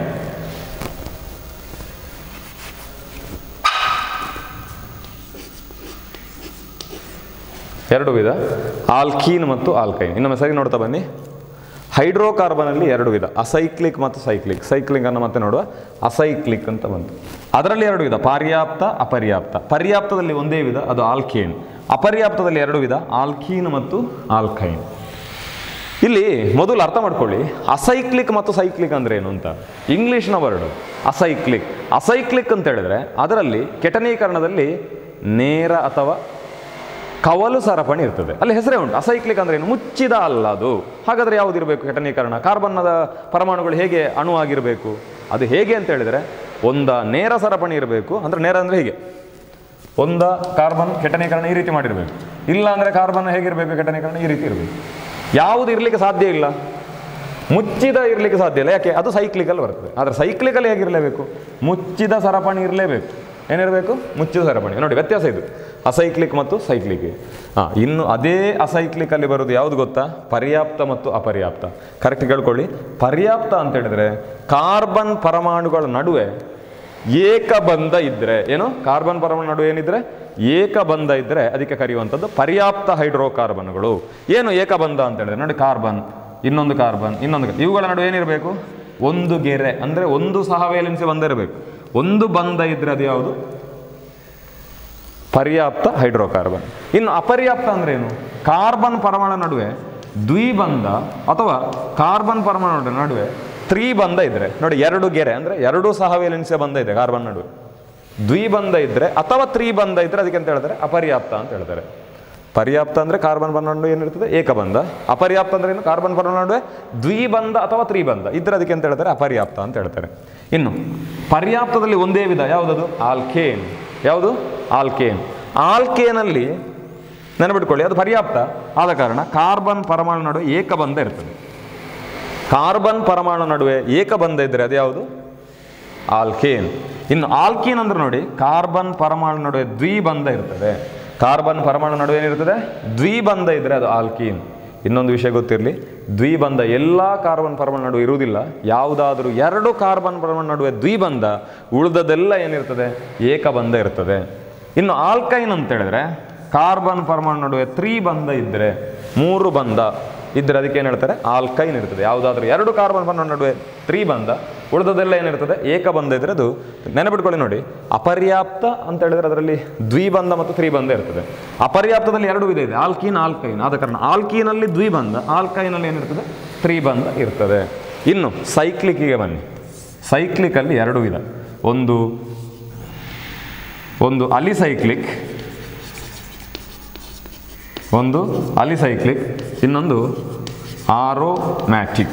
ಎರಡು ವಿಧ ಆಲ್ಕೀನ್ ಮತ್ತು ಆಲ್ಕೈನ್ ಇನ್ನೊಮ್ಮೆ ಸರಿ ನೋಡ್ತಾ ಬನ್ನಿ ಹೈಡ್ರೋಕಾರ್ಬನಲ್ಲಿ ಎರಡು ವಿಧ ಅಸೈಕ್ಲಿಕ್ ಮತ್ತು ಸೈಕ್ಲಿಕ್ ಸೈಕ್ಲಿಕ್ ಅನ್ನು ಮತ್ತೆ ನೋಡುವ ಅಸೈಕ್ಲಿಕ್ ಅಂತ ಬಂತು ಅದರಲ್ಲಿ ಎರಡು ವಿಧ ಪರ್ಯಾಪ್ತ ಅಪರ್ಯಾಪ್ತ ಪರ್ಯಾಪ್ತದಲ್ಲಿ ಒಂದೇ ವಿಧ ಅದು ಆಲ್ಕೇನ್ ಅಪರ್ಯಾಪ್ತದಲ್ಲಿ ಎರಡು ವಿಧ ಆಲ್ಕೀನ್ ಮತ್ತು ಆಲ್ಕೈನ್ ಇಲ್ಲಿ ಮೊದಲು ಅರ್ಥ ಮಾಡ್ಕೊಳ್ಳಿ ಅಸೈಕ್ಲಿಕ್ ಮತ್ತು ಸೈಕ್ಲಿಕ್ ಅಂದ್ರೆ ಏನು ಅಂತ ಇಂಗ್ಲಿಷ್ನ ವರ್ಡ್ ಅಸೈಕ್ಲಿಕ್ ಅಸೈಕ್ಲಿಕ್ ಅಂತ ಹೇಳಿದ್ರೆ ಅದರಲ್ಲಿ ಕೆಟನೀಕರಣದಲ್ಲಿ ನೇರ ಅಥವಾ ಕವಲು ಸರಪಣಿ ಇರ್ತದೆ ಅಲ್ಲಿ ಹೆಸರೇ ಉಂಟು ಅಸೈಕ್ಲಿಕ್ ಅಂದ್ರೆ ಏನು ಮುಚ್ಚಿದ ಅಲ್ಲ ಅದು ಹಾಗಾದ್ರೆ ಯಾವುದಿರಬೇಕು ಕೆಟನೀಕರಣ ಕಾರ್ಬನ್ನದ ಪರಮಾಣುಗಳು ಹೇಗೆ ಅಣುವಾಗಿರಬೇಕು ಅದು ಹೇಗೆ ಅಂತ ಹೇಳಿದ್ರೆ ಒಂದ ನೇರ ಸರಪಣಿ ಇರಬೇಕು ಅಂದ್ರೆ ನೇರ ಅಂದ್ರೆ ಹೀಗೆ ಒಂದ ಕಾರ್ಬನ್ ಕೆಟನೀಕರಣ ಈ ರೀತಿ ಮಾಡಿರಬೇಕು ಇಲ್ಲ ಅಂದರೆ ಕಾರ್ಬನ್ ಹೇಗಿರಬೇಕು ಕೆಟನೀಕರಣ ಈ ರೀತಿ ಇರಬೇಕು ಯಾವುದು ಇರಲಿಕ್ಕೆ ಸಾಧ್ಯ ಇಲ್ಲ ಮುಚ್ಚಿದ ಇರಲಿಕ್ಕೆ ಸಾಧ್ಯ ಇಲ್ಲ ಯಾಕೆ ಅದು ಸೈಕ್ಲಿಕಲ್ ಬರ್ತದೆ ಆದರೆ ಸೈಕ್ಲಿಕಲ್ ಹೇಗಿರಲೇಬೇಕು ಮುಚ್ಚಿದ ಸರಪಣಿ ಇರಲೇಬೇಕು ಏನಿರಬೇಕು ಮುಚ್ಚಿದ ಸರಪಣಿ ನೋಡಿ ವ್ಯತ್ಯಾಸ ಇದು ಅಸೈಕ್ಲಿಕ್ ಮತ್ತು ಸೈಕ್ಲಿಕ್ ಹಾಂ ಇನ್ನು ಅದೇ ಅಸೈಕ್ಲಿಕಲ್ಲಿ ಬರೋದು ಯಾವುದು ಗೊತ್ತಾ ಪರ್ಯಾಪ್ತ ಮತ್ತು ಅಪರ್ಯಾಪ್ತ ಕರೆಕ್ಟ್ ಕೇಳ್ಕೊಳ್ಳಿ ಪರ್ಯಾಪ್ತ ಅಂತ ಹೇಳಿದ್ರೆ ಕಾರ್ಬನ್ ಪರಮಾಣುಗಳ ನಡುವೆ ಏಕಬಂಧ ಇದ್ರೆ ಏನು ಕಾರ್ಬನ್ ಪರಮಾಣು ನಡುವೆ ಏನಿದ್ರೆ ಏಕಬಂಧ ಇದ್ರೆ ಅದಕ್ಕೆ ಕರೆಯುವಂಥದ್ದು ಪರ್ಯಾಪ್ತ ಹೈಡ್ರೋಕಾರ್ಬನ್ಗಳು ಏನು ಏಕಬಂಧ ಅಂತ ಹೇಳಿದ್ರೆ ನೋಡಿ ಕಾರ್ಬನ್ ಇನ್ನೊಂದು ಕಾರ್ಬನ್ ಇನ್ನೊಂದು ಇವುಗಳ ನಡುವೆ ಏನಿರಬೇಕು ಒಂದು ಗೆರೆ ಅಂದ್ರೆ ಒಂದು ಸಹವೇಲೆನ್ಸಿ ಬಂಧ ಇರಬೇಕು ಒಂದು ಬಂಧ ಇದ್ರೆ ಅದು ಯಾವುದು ಪರ್ಯಾಪ್ತ ಹೈಡ್ರೋಕಾರ್ಬನ್ ಇನ್ನು ಅಪರ್ಯಾಪ್ತ ಅಂದ್ರೆ ಏನು ಕಾರ್ಬನ್ ಪರಮಾಣು ನಡುವೆ ದ್ವಿಬಂಧ ಅಥವಾ ಕಾರ್ಬನ್ ಪರಮಾಣು ನಡುವೆ ತ್ರಿಬಂಧ ಇದ್ರೆ ನೋಡಿ ಎರಡು ಗೆರೆ ಅಂದ್ರೆ ಎರಡು ಸಹವೇಲೆನ್ಸಿಯ ಬಂಧ ಇದೆ ಕಾರ್ಬನ್ ನಡುವೆ ದ್ವಿಬಂಧ ಇದ್ರೆ ಅಥವಾ ತ್ರಿಬಂಧ ಇದ್ರೆ ಅದಕ್ಕೆ ಅಂತ ಹೇಳ್ತಾರೆ ಅಪರ್ಯಾಪ್ತ ಅಂತ ಹೇಳ್ತಾರೆ ಪರ್ಯಾಪ್ತ ಅಂದ್ರೆ ಕಾರ್ಬನ್ ಪರಮಾಣು ನಡುವೆ ಏನಿರ್ತದೆ ಏಕಬಂಧ ಅಪರ್ಯಾಪ್ತ ಅಂದ್ರೆ ಏನು ಕಾರ್ಬನ್ ಪರಮಾಣು ನಡುವೆ ದ್ವಿಬಂಧ ಅಥವಾ ತ್ರಿಬಂಧ ಇದ್ರೆ ಅದಕ್ಕೆ ಅಂತ ಹೇಳ್ತಾರೆ ಅಪರ್ಯಾಪ್ತ ಅಂತ ಹೇಳ್ತಾರೆ ಇನ್ನು ಪರ್ಯಾಪ್ತದಲ್ಲಿ ಒಂದೇ ವಿಧ ಯಾವುದದು ಆಲ್ಕೇನ್ ಯಾವುದು ಆಲ್ಕೇನ್ ಆಲ್ಕೇನಲ್ಲಿ ನೆನಪಿಟ್ಕೊಳ್ಳಿ ಅದು ಪರ್ಯಾಪ್ತ ಆದ ಕಾರಣ ಕಾರ್ಬನ್ ಪರಮಾಣು ನಡುವೆ ಏಕಬಂಧ ಇರ್ತದೆ ಕಾರ್ಬನ್ ಪರಮಾಣು ನಡುವೆ ಏಕಬಂಧ ಇದ್ರೆ ಅದು ಯಾವುದು ಆಲ್ಕೇನ್ ಇನ್ನು ಆಲ್ಕೀನ್ ಅಂದ್ರೆ ನೋಡಿ ಕಾರ್ಬನ್ ಪರಮಾಣು ನಡುವೆ ದ್ವಿಬಂಧ ಇರ್ತದೆ ಕಾರ್ಬನ್ ಪರಮಾಣು ನಡುವೆ ಏನಿರ್ತದೆ ದ್ವಿಬಂಧ ಇದ್ರೆ ಅದು ಆಲ್ಕೀನ್ ಇನ್ನೊಂದು ವಿಷಯ ಗೊತ್ತಿರಲಿ ದ್ವಿಬಂಧ ಎಲ್ಲ ಕಾರ್ಬನ್ ಪರಮಾಣು ನಡುವೆ ಇರುವುದಿಲ್ಲ ಯಾವುದಾದ್ರೂ ಎರಡು ಕಾರ್ಬನ್ ಪರಮಾಣು ನಡುವೆ ದ್ವಿಬಂಧ ಉಳಿದದೆಲ್ಲ ಏನಿರ್ತದೆ ಏಕಬಂಧ ಇರ್ತದೆ ಇನ್ನು ಆಲ್ಕೈನ್ ಅಂತ ಹೇಳಿದ್ರೆ ಕಾರ್ಬನ್ ಪರಮಾಣು ನಡುವೆ ತ್ರಿಬಂಧ ಇದ್ದರೆ ಮೂರು ಬಂಧ ಇದ್ರೆ ಅದಕ್ಕೆ ಏನು ಹೇಳ್ತಾರೆ ಆಲ್ಕೈನ್ ಇರ್ತದೆ ಯಾವುದಾದ್ರೂ ಎರಡು ಕಾರ್ಬನ್ ಪರಮಾಣು ನಡುವೆ ತ್ರಿಬಂಧ ಉಳಿದದೆಲ್ಲ ಏನಿರ್ತದೆ ಏಕಬಂಧ ಇದ್ರೆ ಅದು ನೆನಪಿಟ್ಕೊಳ್ಳಿ ನೋಡಿ ಅಪರ್ಯಾಪ್ತ ಅಂತ ಹೇಳಿದ್ರೆ ಅದರಲ್ಲಿ ದ್ವಿಬಂಧ ಮತ್ತು ತ್ರಿಬಂಧ ಇರ್ತದೆ ಅಪರ್ಯಾಪ್ತದಲ್ಲಿ ಎರಡು ವಿಧ ಇದೆ ಆಲ್ಕೀನ್ ಆಲ್ಕೈನ್ ಆದ ಕಾರಣ ಆಲ್ಕೀನಲ್ಲಿ ದ್ವಿಬಂಧ ಆಲ್ಕೈನಲ್ಲಿ ಏನಿರ್ತದೆ ತ್ರಿಬಂಧ ಇರ್ತದೆ ಇನ್ನು ಸೈಕ್ಲಿಕ್ಕಿಗೆ ಬನ್ನಿ ಸೈಕ್ಲಿಕಲ್ಲಿ ಎರಡು ವಿಧ ಒಂದು ಒಂದು ಅಲಿಸೈಕ್ಲಿಕ್ ಒಂದು ಅಲಿಸೈಕ್ಲಿಕ್ ಇನ್ನೊಂದು ಆರೋಮ್ಯಾಟಿಕ್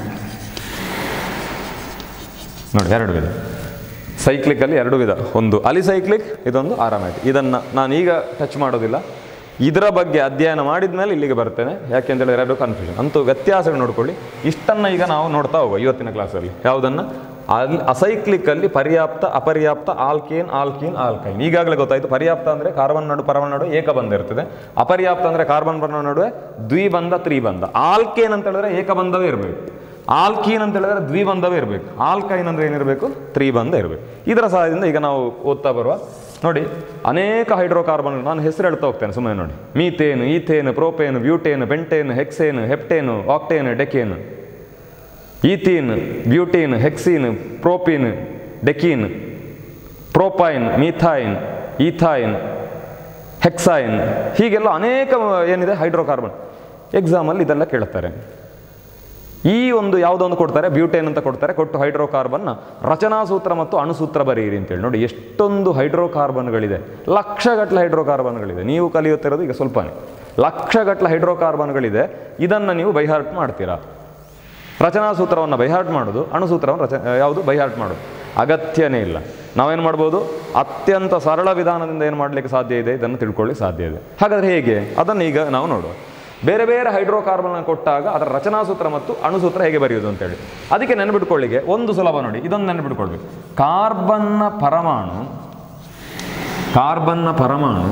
ನೋಡಿ ಎರಡು ವಿಧ ಸೈಕ್ಲಿಕಲ್ಲಿ ಎರಡು ವಿಧ ಒಂದು ಅಲಿಸೈಕ್ಲಿಕ್ ಇದೊಂದು ಆರಾಮ್ಯಾಟಿಕ್ ಇದನ್ನು ನಾನು ಈಗ ಟಚ್ ಮಾಡೋದಿಲ್ಲ ಇದರ ಬಗ್ಗೆ ಅಧ್ಯಯನ ಮಾಡಿದ ಮೇಲೆ ಇಲ್ಲಿಗೆ ಬರ್ತೇನೆ ಯಾಕೆಂತ ಹೇಳಿದ್ರೆ ಎರಡು ಕನ್ಫ್ಯೂಷನ್ ಅಂತೂ ವ್ಯತ್ಯಾಸಗಳು ನೋಡ್ಕೊಳ್ಳಿ ಇಷ್ಟನ್ನು ಈಗ ನಾವು ನೋಡ್ತಾ ಹೋಗುವ ಇವತ್ತಿನ ಕ್ಲಾಸಲ್ಲಿ ಯಾವುದನ್ನು ಅಲ್ಲಿ ಅಸೈಕ್ಲಿಕ್ಕಲ್ಲಿ ಪರ್ಯಾಪ್ತ ಅಪರ್ಯಾಪ್ತ ಆಲ್ಕೇನ್ ಆಲ್ಕೀನ್ ಆಲ್ಕೈನ್ ಈಗಾಗಲೇ ಗೊತ್ತಾಯಿತು ಪರ್ಯಾಪ್ತ ಅಂದರೆ ಕಾರ್ಬನ್ ನಡು ಪರಮಾಣು ನಡುವೆ ಏಕಬಂಧ ಇರ್ತದೆ ಅಪರ್ಯಾಪ್ತ ಅಂದರೆ ಕಾರ್ಬನ್ ಪರಮಾಣು ನಡುವೆ ದ್ವಿಬಂಧ ತ್ರಿಬಂಧ ಆಲ್ಕೇನ್ ಅಂತ ಹೇಳಿದ್ರೆ ಏಕಬಂಧವೇ ಇರಬೇಕು ಆಲ್ಕೀನ್ ಅಂತ ಹೇಳಿದ್ರೆ ದ್ವಿಬಂಧವೇ ಇರಬೇಕು ಆಲ್ಕೈನ್ ಅಂದರೆ ಏನಿರಬೇಕು ತ್ರಿಬಂಧ ಇರಬೇಕು ಇದರ ಸಹಾಯದಿಂದ ಈಗ ನಾವು ಓದ್ತಾ ಬರುವ ನೋಡಿ ಅನೇಕ ಹೈಡ್ರೋಕಾರ್ಬನ್ ನಾನು ಹೆಸರು ಹೇಳ್ತಾ ಹೋಗ್ತೇನೆ ಸುಮ್ಮನೆ ನೋಡಿ methane ethane propane butane pentane hexane heptane octane decane ethene butene hexene propene decene propyne methyne ethyne hexyne ಹೀಗೆಲ್ಲ ಅನೇಕ ಏನಿದೆ ಹೈಡ್ರೋಕಾರ್ಬನ್ ಎಕ್ಸಾಮಲ್ಲಿ ಇದೆಲ್ಲ ಕೇಳ್ತಾರೆ ಈ ಒಂದು ಯಾವುದೋ ಒಂದು ಕೊಡ್ತಾರೆ ಬ್ಯೂಟೇನ್ ಅಂತ ಕೊಡ್ತಾರೆ ಕೊಟ್ಟು ಹೈಡ್ರೋಕಾರ್ಬನ್ನ ರಚನಾ ಸೂತ್ರ ಮತ್ತು ಅಣುಸೂತ್ರ ಬರೆಯಿರಿ ಅಂತೇಳಿ ನೋಡಿ ಎಷ್ಟೊಂದು ಹೈಡ್ರೋಕಾರ್ಬನ್ಗಳಿದೆ ಲಕ್ಷಗಟ್ಟಲೆ ಹೈಡ್ರೋಕಾರ್ಬನ್ಗಳಿದೆ ನೀವು ಕಲಿಯುತ್ತಿರೋದು ಈಗ ಸ್ವಲ್ಪನೇ ಲಕ್ಷಗಟ್ಟಲೆ ಹೈಡ್ರೋಕಾರ್ಬನ್ಗಳಿದೆ ಇದನ್ನು ನೀವು ಬೈಹಾರ್ಟ್ ಮಾಡ್ತೀರಾ ರಚನಾ ಸೂತ್ರವನ್ನು ಬೈಹಾರ್ಟ್ ಮಾಡೋದು ಅಣುಸೂತ್ರವನ್ನು ರಚ ಯಾವುದು ಬೈಹಾರ್ಟ್ ಮಾಡೋದು ಅಗತ್ಯನೇ ಇಲ್ಲ ನಾವೇನು ಮಾಡ್ಬೋದು ಅತ್ಯಂತ ಸರಳ ವಿಧಾನದಿಂದ ಏನು ಮಾಡಲಿಕ್ಕೆ ಸಾಧ್ಯ ಇದೆ ಇದನ್ನು ತಿಳ್ಕೊಳ್ಳಿಕ್ಕೆ ಸಾಧ್ಯ ಇದೆ ಹಾಗಾದರೆ ಹೇಗೆ ಅದನ್ನು ಈಗ ನಾವು ನೋಡುವ ಬೇರೆ ಬೇರೆ ಹೈಡ್ರೋಕಾರ್ಬನ್ ಕೊಟ್ಟಾಗ ಅದರ ರಚನಾ ಸೂತ್ರ ಮತ್ತು ಅಣುಸೂತ್ರ ಹೇಗೆ ಬರೆಯುವುದು ಅಂತೇಳಿ ಅದಕ್ಕೆ ನೆನಪಿಟ್ಕೊಳ್ಳಿಕ್ಕೆ ಒಂದು ಸುಲಭ ನೋಡಿ ಇದೊಂದು ನೆನಪಿಟ್ಕೊಳ್ಬೇಕು ಕಾರ್ಬನ್ನ ಪರಮಾಣು ಕಾರ್ಬನ್ನ ಪರಮಾಣು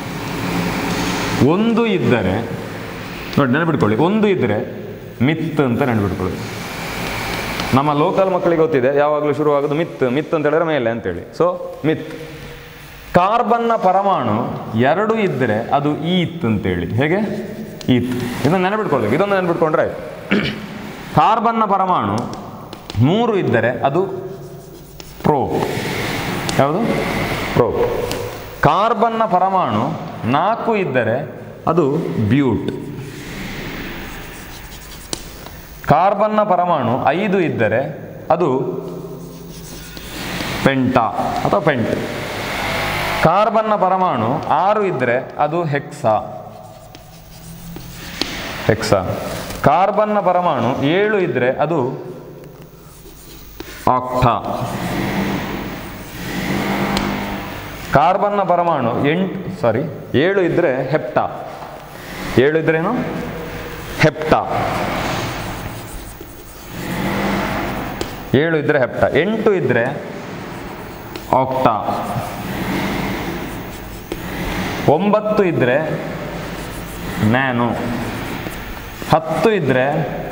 ಒಂದು ಇದ್ದರೆ ನೋಡಿ ನೆನಪಿಟ್ಕೊಳ್ಳಿ ಒಂದು ಇದ್ದರೆ ಮಿತ್ ಅಂತ ನೆನಪಿಟ್ಕೊಳ್ಳಿ ನಮ್ಮ ಲೋಕಲ್ ಮಕ್ಕಳಿಗೆ ಗೊತ್ತಿದೆ ಯಾವಾಗಲೂ ಶುರುವಾಗೋದು ಮಿತ್ ಮಿತ್ ಅಂತ ಹೇಳಿದ್ರೆ ಮೇಲೆ ಅಂತೇಳಿ ಸೊ ಮಿತ್ ಕಾರ್ಬನ್ನ ಪರಮಾಣು ಎರಡು ಇದ್ದರೆ ಅದು ಈತ್ ಅಂತೇಳಿ ಹೇಗೆ ಈತ್ ಇದನ್ನು ನೆನಪಿಟ್ಕೊಳ್ಬೇಕು ಇದನ್ನು ನೆನಪಿಟ್ಕೊಂಡ್ರೆ ಆಯ್ತು ಕಾರ್ಬನ್ನ ಪರಮಾಣು ಮೂರು ಇದ್ದರೆ ಅದು ಪ್ರೋ ಯಾವುದು ಪ್ರೋ ಕಾರ್ಬನ್ನ ಪರಮಾಣು ನಾಲ್ಕು ಇದ್ದರೆ ಅದು ಬ್ಯೂಟ್ ಕಾರ್ಬನ್ನ ಪರಮಾಣು ಐದು ಇದ್ದರೆ ಅದು ಪೆಂಟಾ ಅಥವಾ ಪೆಂಟ್ ಕಾರ್ಬನ್ನ ಪರಮಾಣು ಆರು ಇದ್ದರೆ ಅದು ಹೆಕ್ಸಾ ಹೆಕ್ಸಾ ಕಾರ್ಬನ್ನ ಪರಮಾಣು ಏಳು ಇದ್ದರೆ ಅದು ಆಕ್ಟಾ ಕಾರ್ಬನ್ನ ಪರಮಾಣು ಎಂಟು ಸಾರಿ ಏಳು ಇದ್ದರೆ ಹೆಪ್ಟಾ ಏಳು ಇದ್ರೇನು ಹೆಪ್ಟಾ ಏಳು ಇದ್ದರೆ ಹೆಪ್ಟಾ ಎಂಟು ಇದ್ದರೆ ಆಕ್ಟಾ ಒಂಬತ್ತು ಇದ್ದರೆ ನ್ಯಾನು ಹತ್ತು ಇದ್ದರೆ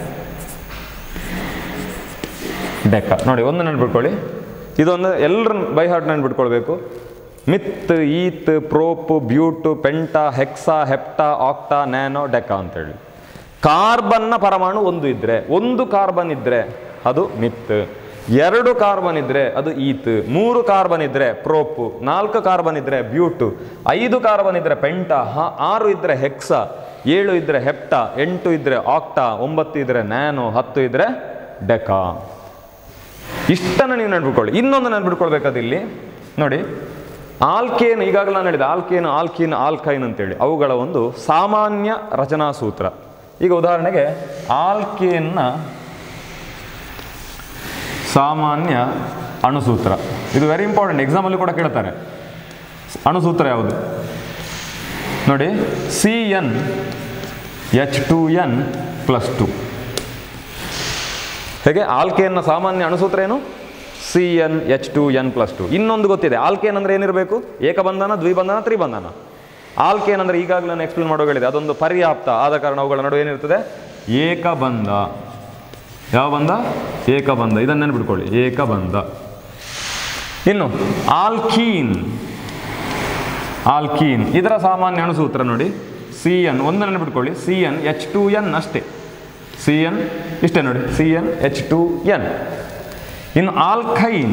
ಡೆಕ್ಕ ನೋಡಿ ಒಂದು ನೆನ್ಬಿಟ್ಕೊಳ್ಳಿ ಇದೊಂದು ಎಲ್ಲರ ಬೈ ಹಾರ್ಟ್ ನೆನ್ಬಿಟ್ಕೊಳ್ಬೇಕು ಮಿತ್ ಈತ್ ಪ್ರೋಪ್ ಬ್ಯೂಟ್ ಪೆಂಟಾ ಹೆಕ್ಸಾ ಹೆಪ್ಟಾ ಆಕ್ಟಾ ನ್ಯಾನೋ ಡೆಕ್ಕ ಅಂತೇಳಿ ಕಾರ್ಬನ್ನ ಪರಮಾಣು ಒಂದು ಇದ್ರೆ ಒಂದು ಕಾರ್ಬನ್ ಇದ್ರೆ ಅದು ಮಿತ್ ಎರಡು ಕಾರ್ಬನ್ ಇದ್ರೆ ಅದು ಈತ್ ಮೂರು ಕಾರ್ಬನ್ ಇದ್ರೆ ಪ್ರೋಪ್ ನಾಲ್ಕು ಕಾರ್ಬನ್ ಇದ್ರೆ ಬ್ಯೂಟ್ ಐದು ಕಾರ್ಬನ್ ಇದ್ರೆ ಪೆಂಟಾ ಹ- ಆರು ಇದ್ರೆ ಹೆಕ್ಸಾ ಏಳು ಇದ್ರೆ ಹೆಪ್ಟಾ ಎಂಟು ಇದ್ರೆ ಆಕ್ಟಾ ಒಂಬತ್ತು ಇದ್ರೆ ನ್ಯಾನೋ ಹತ್ತು ಇದ್ರೆ ಡೆಕಾ ಇಷ್ಟನ್ನು ನೀವು ನೆನ್ಬಿಟ್ಕೊಳ್ಳಿ ಇನ್ನೊಂದು ನೆನ್ಬಿಟ್ಕೊಳ್ಬೇಕಾದ ಇಲ್ಲಿ ನೋಡಿ ಆಲ್ಕೇನ್ ಈಗಾಗಲೇ ನಾನು ಹೇಳಿದೆ ಆಲ್ಕೇನ್ ಆಲ್ಕೀನ್ ಆಲ್ಕೈನ್ ಅಂತೇಳಿ ಅವುಗಳ ಒಂದು ಸಾಮಾನ್ಯ ರಚನಾ ಸೂತ್ರ ಈಗ ಉದಾಹರಣೆಗೆ ಆಲ್ಕೇನ್ನ ಸಾಮಾನ್ಯ ಅಣುಸೂತ್ರ ಇದು ವೆರಿ ಇಂಪಾರ್ಟೆಂಟ್ ಎಕ್ಸಾಮಲ್ಲಿ ಕೂಡ ಕೇಳ್ತಾರೆ ಅಣುಸೂತ್ರ ಯಾವುದು ನೋಡಿ C n H two n plus two ಹೇಗೆ ಆಲ್ಕೇನ್ನ ಸಾಮಾನ್ಯ ಅಣುಸೂತ್ರ ಏನು C n H two n plus two ಇನ್ನೊಂದು ಗೊತ್ತಿದೆ ಆಲ್ಕೇನ್ ಅಂದರೆ ಏನಿರಬೇಕು ಏಕಬಂಧನ ದ್ವಿಬಂಧನ ತ್ರಿಬಂಧನ ಆಲ್ಕೇನ್ ಅಂದರೆ ಈಗಾಗಲೇ ನಾನು ಎಕ್ಸ್ಪ್ಲೇನ್ ಮಾಡೋ ಹೇಳಿದೆ ಅದೊಂದು ಪರ್ಯಾಪ್ತ ಆದ ಕಾರಣ ಅವುಗಳ ನಡುವೆ ಏನಿರ್ತದೆ ಏಕಬಂಧ ಯಾವ ಬಂಧ ಏಕಬಂಧ ಇದನ್ನು ನೆನ್ಬಿಟ್ಕೊಳ್ಳಿ ಏಕಬಂಧ ಇನ್ನು ಆಲ್ಕೀನ್ ಆಲ್ಕೀನ್ ಇದರ ಸಾಮಾನ್ಯ ಅಣುಸೂತ್ರ ನೋಡಿ ಸಿ ಎನ್ ಒಂದು ನೆನ್ಬಿಟ್ಕೊಳ್ಳಿ C n H two n ಅಷ್ಟೇ ಸಿ ಎನ್ ಇಷ್ಟೇ ನೋಡಿ C n H two n ಇನ್ನು ಆಲ್ಕೈನ್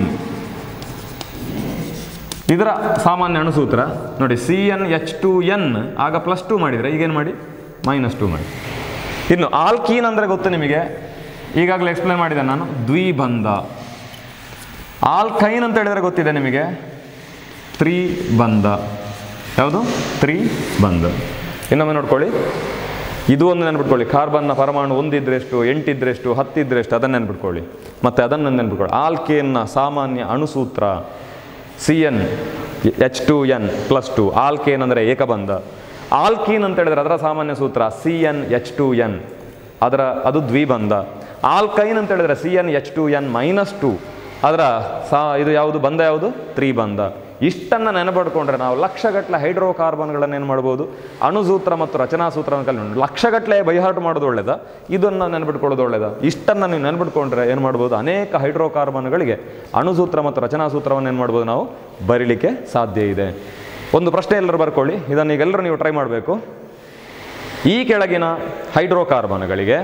ಇದರ ಸಾಮಾನ್ಯ ಅಣುಸೂತ್ರ ನೋಡಿ C n H two n ಆಗ ಪ್ಲಸ್ ಟು ಮಾಡಿದರೆ ಈಗೇನು ಮಾಡಿ ಮೈನಸ್ ಟು ಮಾಡಿ ಇನ್ನು ಆಲ್ಕೀನ್ ಅಂದರೆ ಗೊತ್ತು ನಿಮಗೆ ಈಗಾಗಲೇ ಎಕ್ಸ್ಪ್ಲೇನ್ ಮಾಡಿದೆ ನಾನು ದ್ವಿಬಂಧ ಆಲ್ಕೈನ್ ಅಂತ ಹೇಳಿದರೆ ಗೊತ್ತಿದೆ ನಿಮಗೆ ತ್ರಿಬಂಧ ಯಾವುದು ತ್ರಿಬಂಧ ಇನ್ನೊಮ್ಮೆ ನೋಡ್ಕೊಳ್ಳಿ ಇದು ಒಂದು ನೆನ್ಬಿಟ್ಕೊಳ್ಳಿ ಕಾರ್ಬನ್ನ ಪರಮಾಣು ಒಂದಿದ್ರೆ ಎಷ್ಟು ಎಂಟಿದ್ರೆ ಎಷ್ಟು ಹತ್ತಿದ್ರೆ ಎಷ್ಟು ಅದನ್ನು ನೆನ್ಬಿಟ್ಕೊಳ್ಳಿ ಮತ್ತು ಅದನ್ನು ನೆನ್ಬಿಟ್ಕೊಳ್ಳಿ ಆಲ್ಕೇನ್ನ ಸಾಮಾನ್ಯ ಅಣುಸೂತ್ರ C n H two n plus two alkane ಅಂದರೆ ಏಕಬಂಧ ಆಲ್ಕೀನ್ ಅಂತ ಹೇಳಿದ್ರೆ ಅದರ ಸಾಮಾನ್ಯ ಸೂತ್ರ C n H two n ಅದರ ಅದು ದ್ವಿಬಂಧ ಆಲ್ಕೈನ್ ಅಂತ ಹೇಳಿದ್ರೆ C n H two n minus two ಅದರ ಸಾ ಇದು ಯಾವುದು ಬಂಧ ಯಾವುದು ತ್ರಿಬಂಧ ಇಷ್ಟನ್ನು ನೆನಪಡ್ಕೊಂಡ್ರೆ ನಾವು ಲಕ್ಷಗಟ್ಟಲೆ ಹೈಡ್ರೋಕಾರ್ಬನ್ಗಳನ್ನು ಏನು ಮಾಡ್ಬೋದು ಅಣುಸೂತ್ರ ಮತ್ತು ರಚನಾ ಸೂತ್ರವನ್ನು ಕಲಿ ಲಕ್ಷಗಟ್ಟಲೆ ಬೈಹಾರ್ಟ್ ಮಾಡೋದು ಒಳ್ಳೇದ ಇದನ್ನು ನೆನಪಿಟ್ಕೊಳ್ಳೋದು ಒಳ್ಳೇದ ಇಷ್ಟನ್ನು ನೀವು ನೆನಪಿಟ್ಕೊಂಡ್ರೆ ಏನು ಮಾಡ್ಬೋದು ಅನೇಕ ಹೈಡ್ರೋಕಾರ್ಬನ್ಗಳಿಗೆ ಅಣುಸೂತ್ರ ಮತ್ತು ರಚನಾ ಸೂತ್ರವನ್ನು ಏನು ಮಾಡ್ಬೋದು ನಾವು ಬರೀಲಿಕ್ಕೆ ಸಾಧ್ಯ ಇದೆ ಒಂದು ಪ್ರಶ್ನೆ ಎಲ್ಲರೂ ಬರ್ಕೊಳ್ಳಿ ಇದನ್ನು ಈಗೆಲ್ಲರೂ ನೀವು ಟ್ರೈ ಮಾಡಬೇಕು ಈ ಕೆಳಗಿನ ಹೈಡ್ರೋಕಾರ್ಬನ್ಗಳಿಗೆ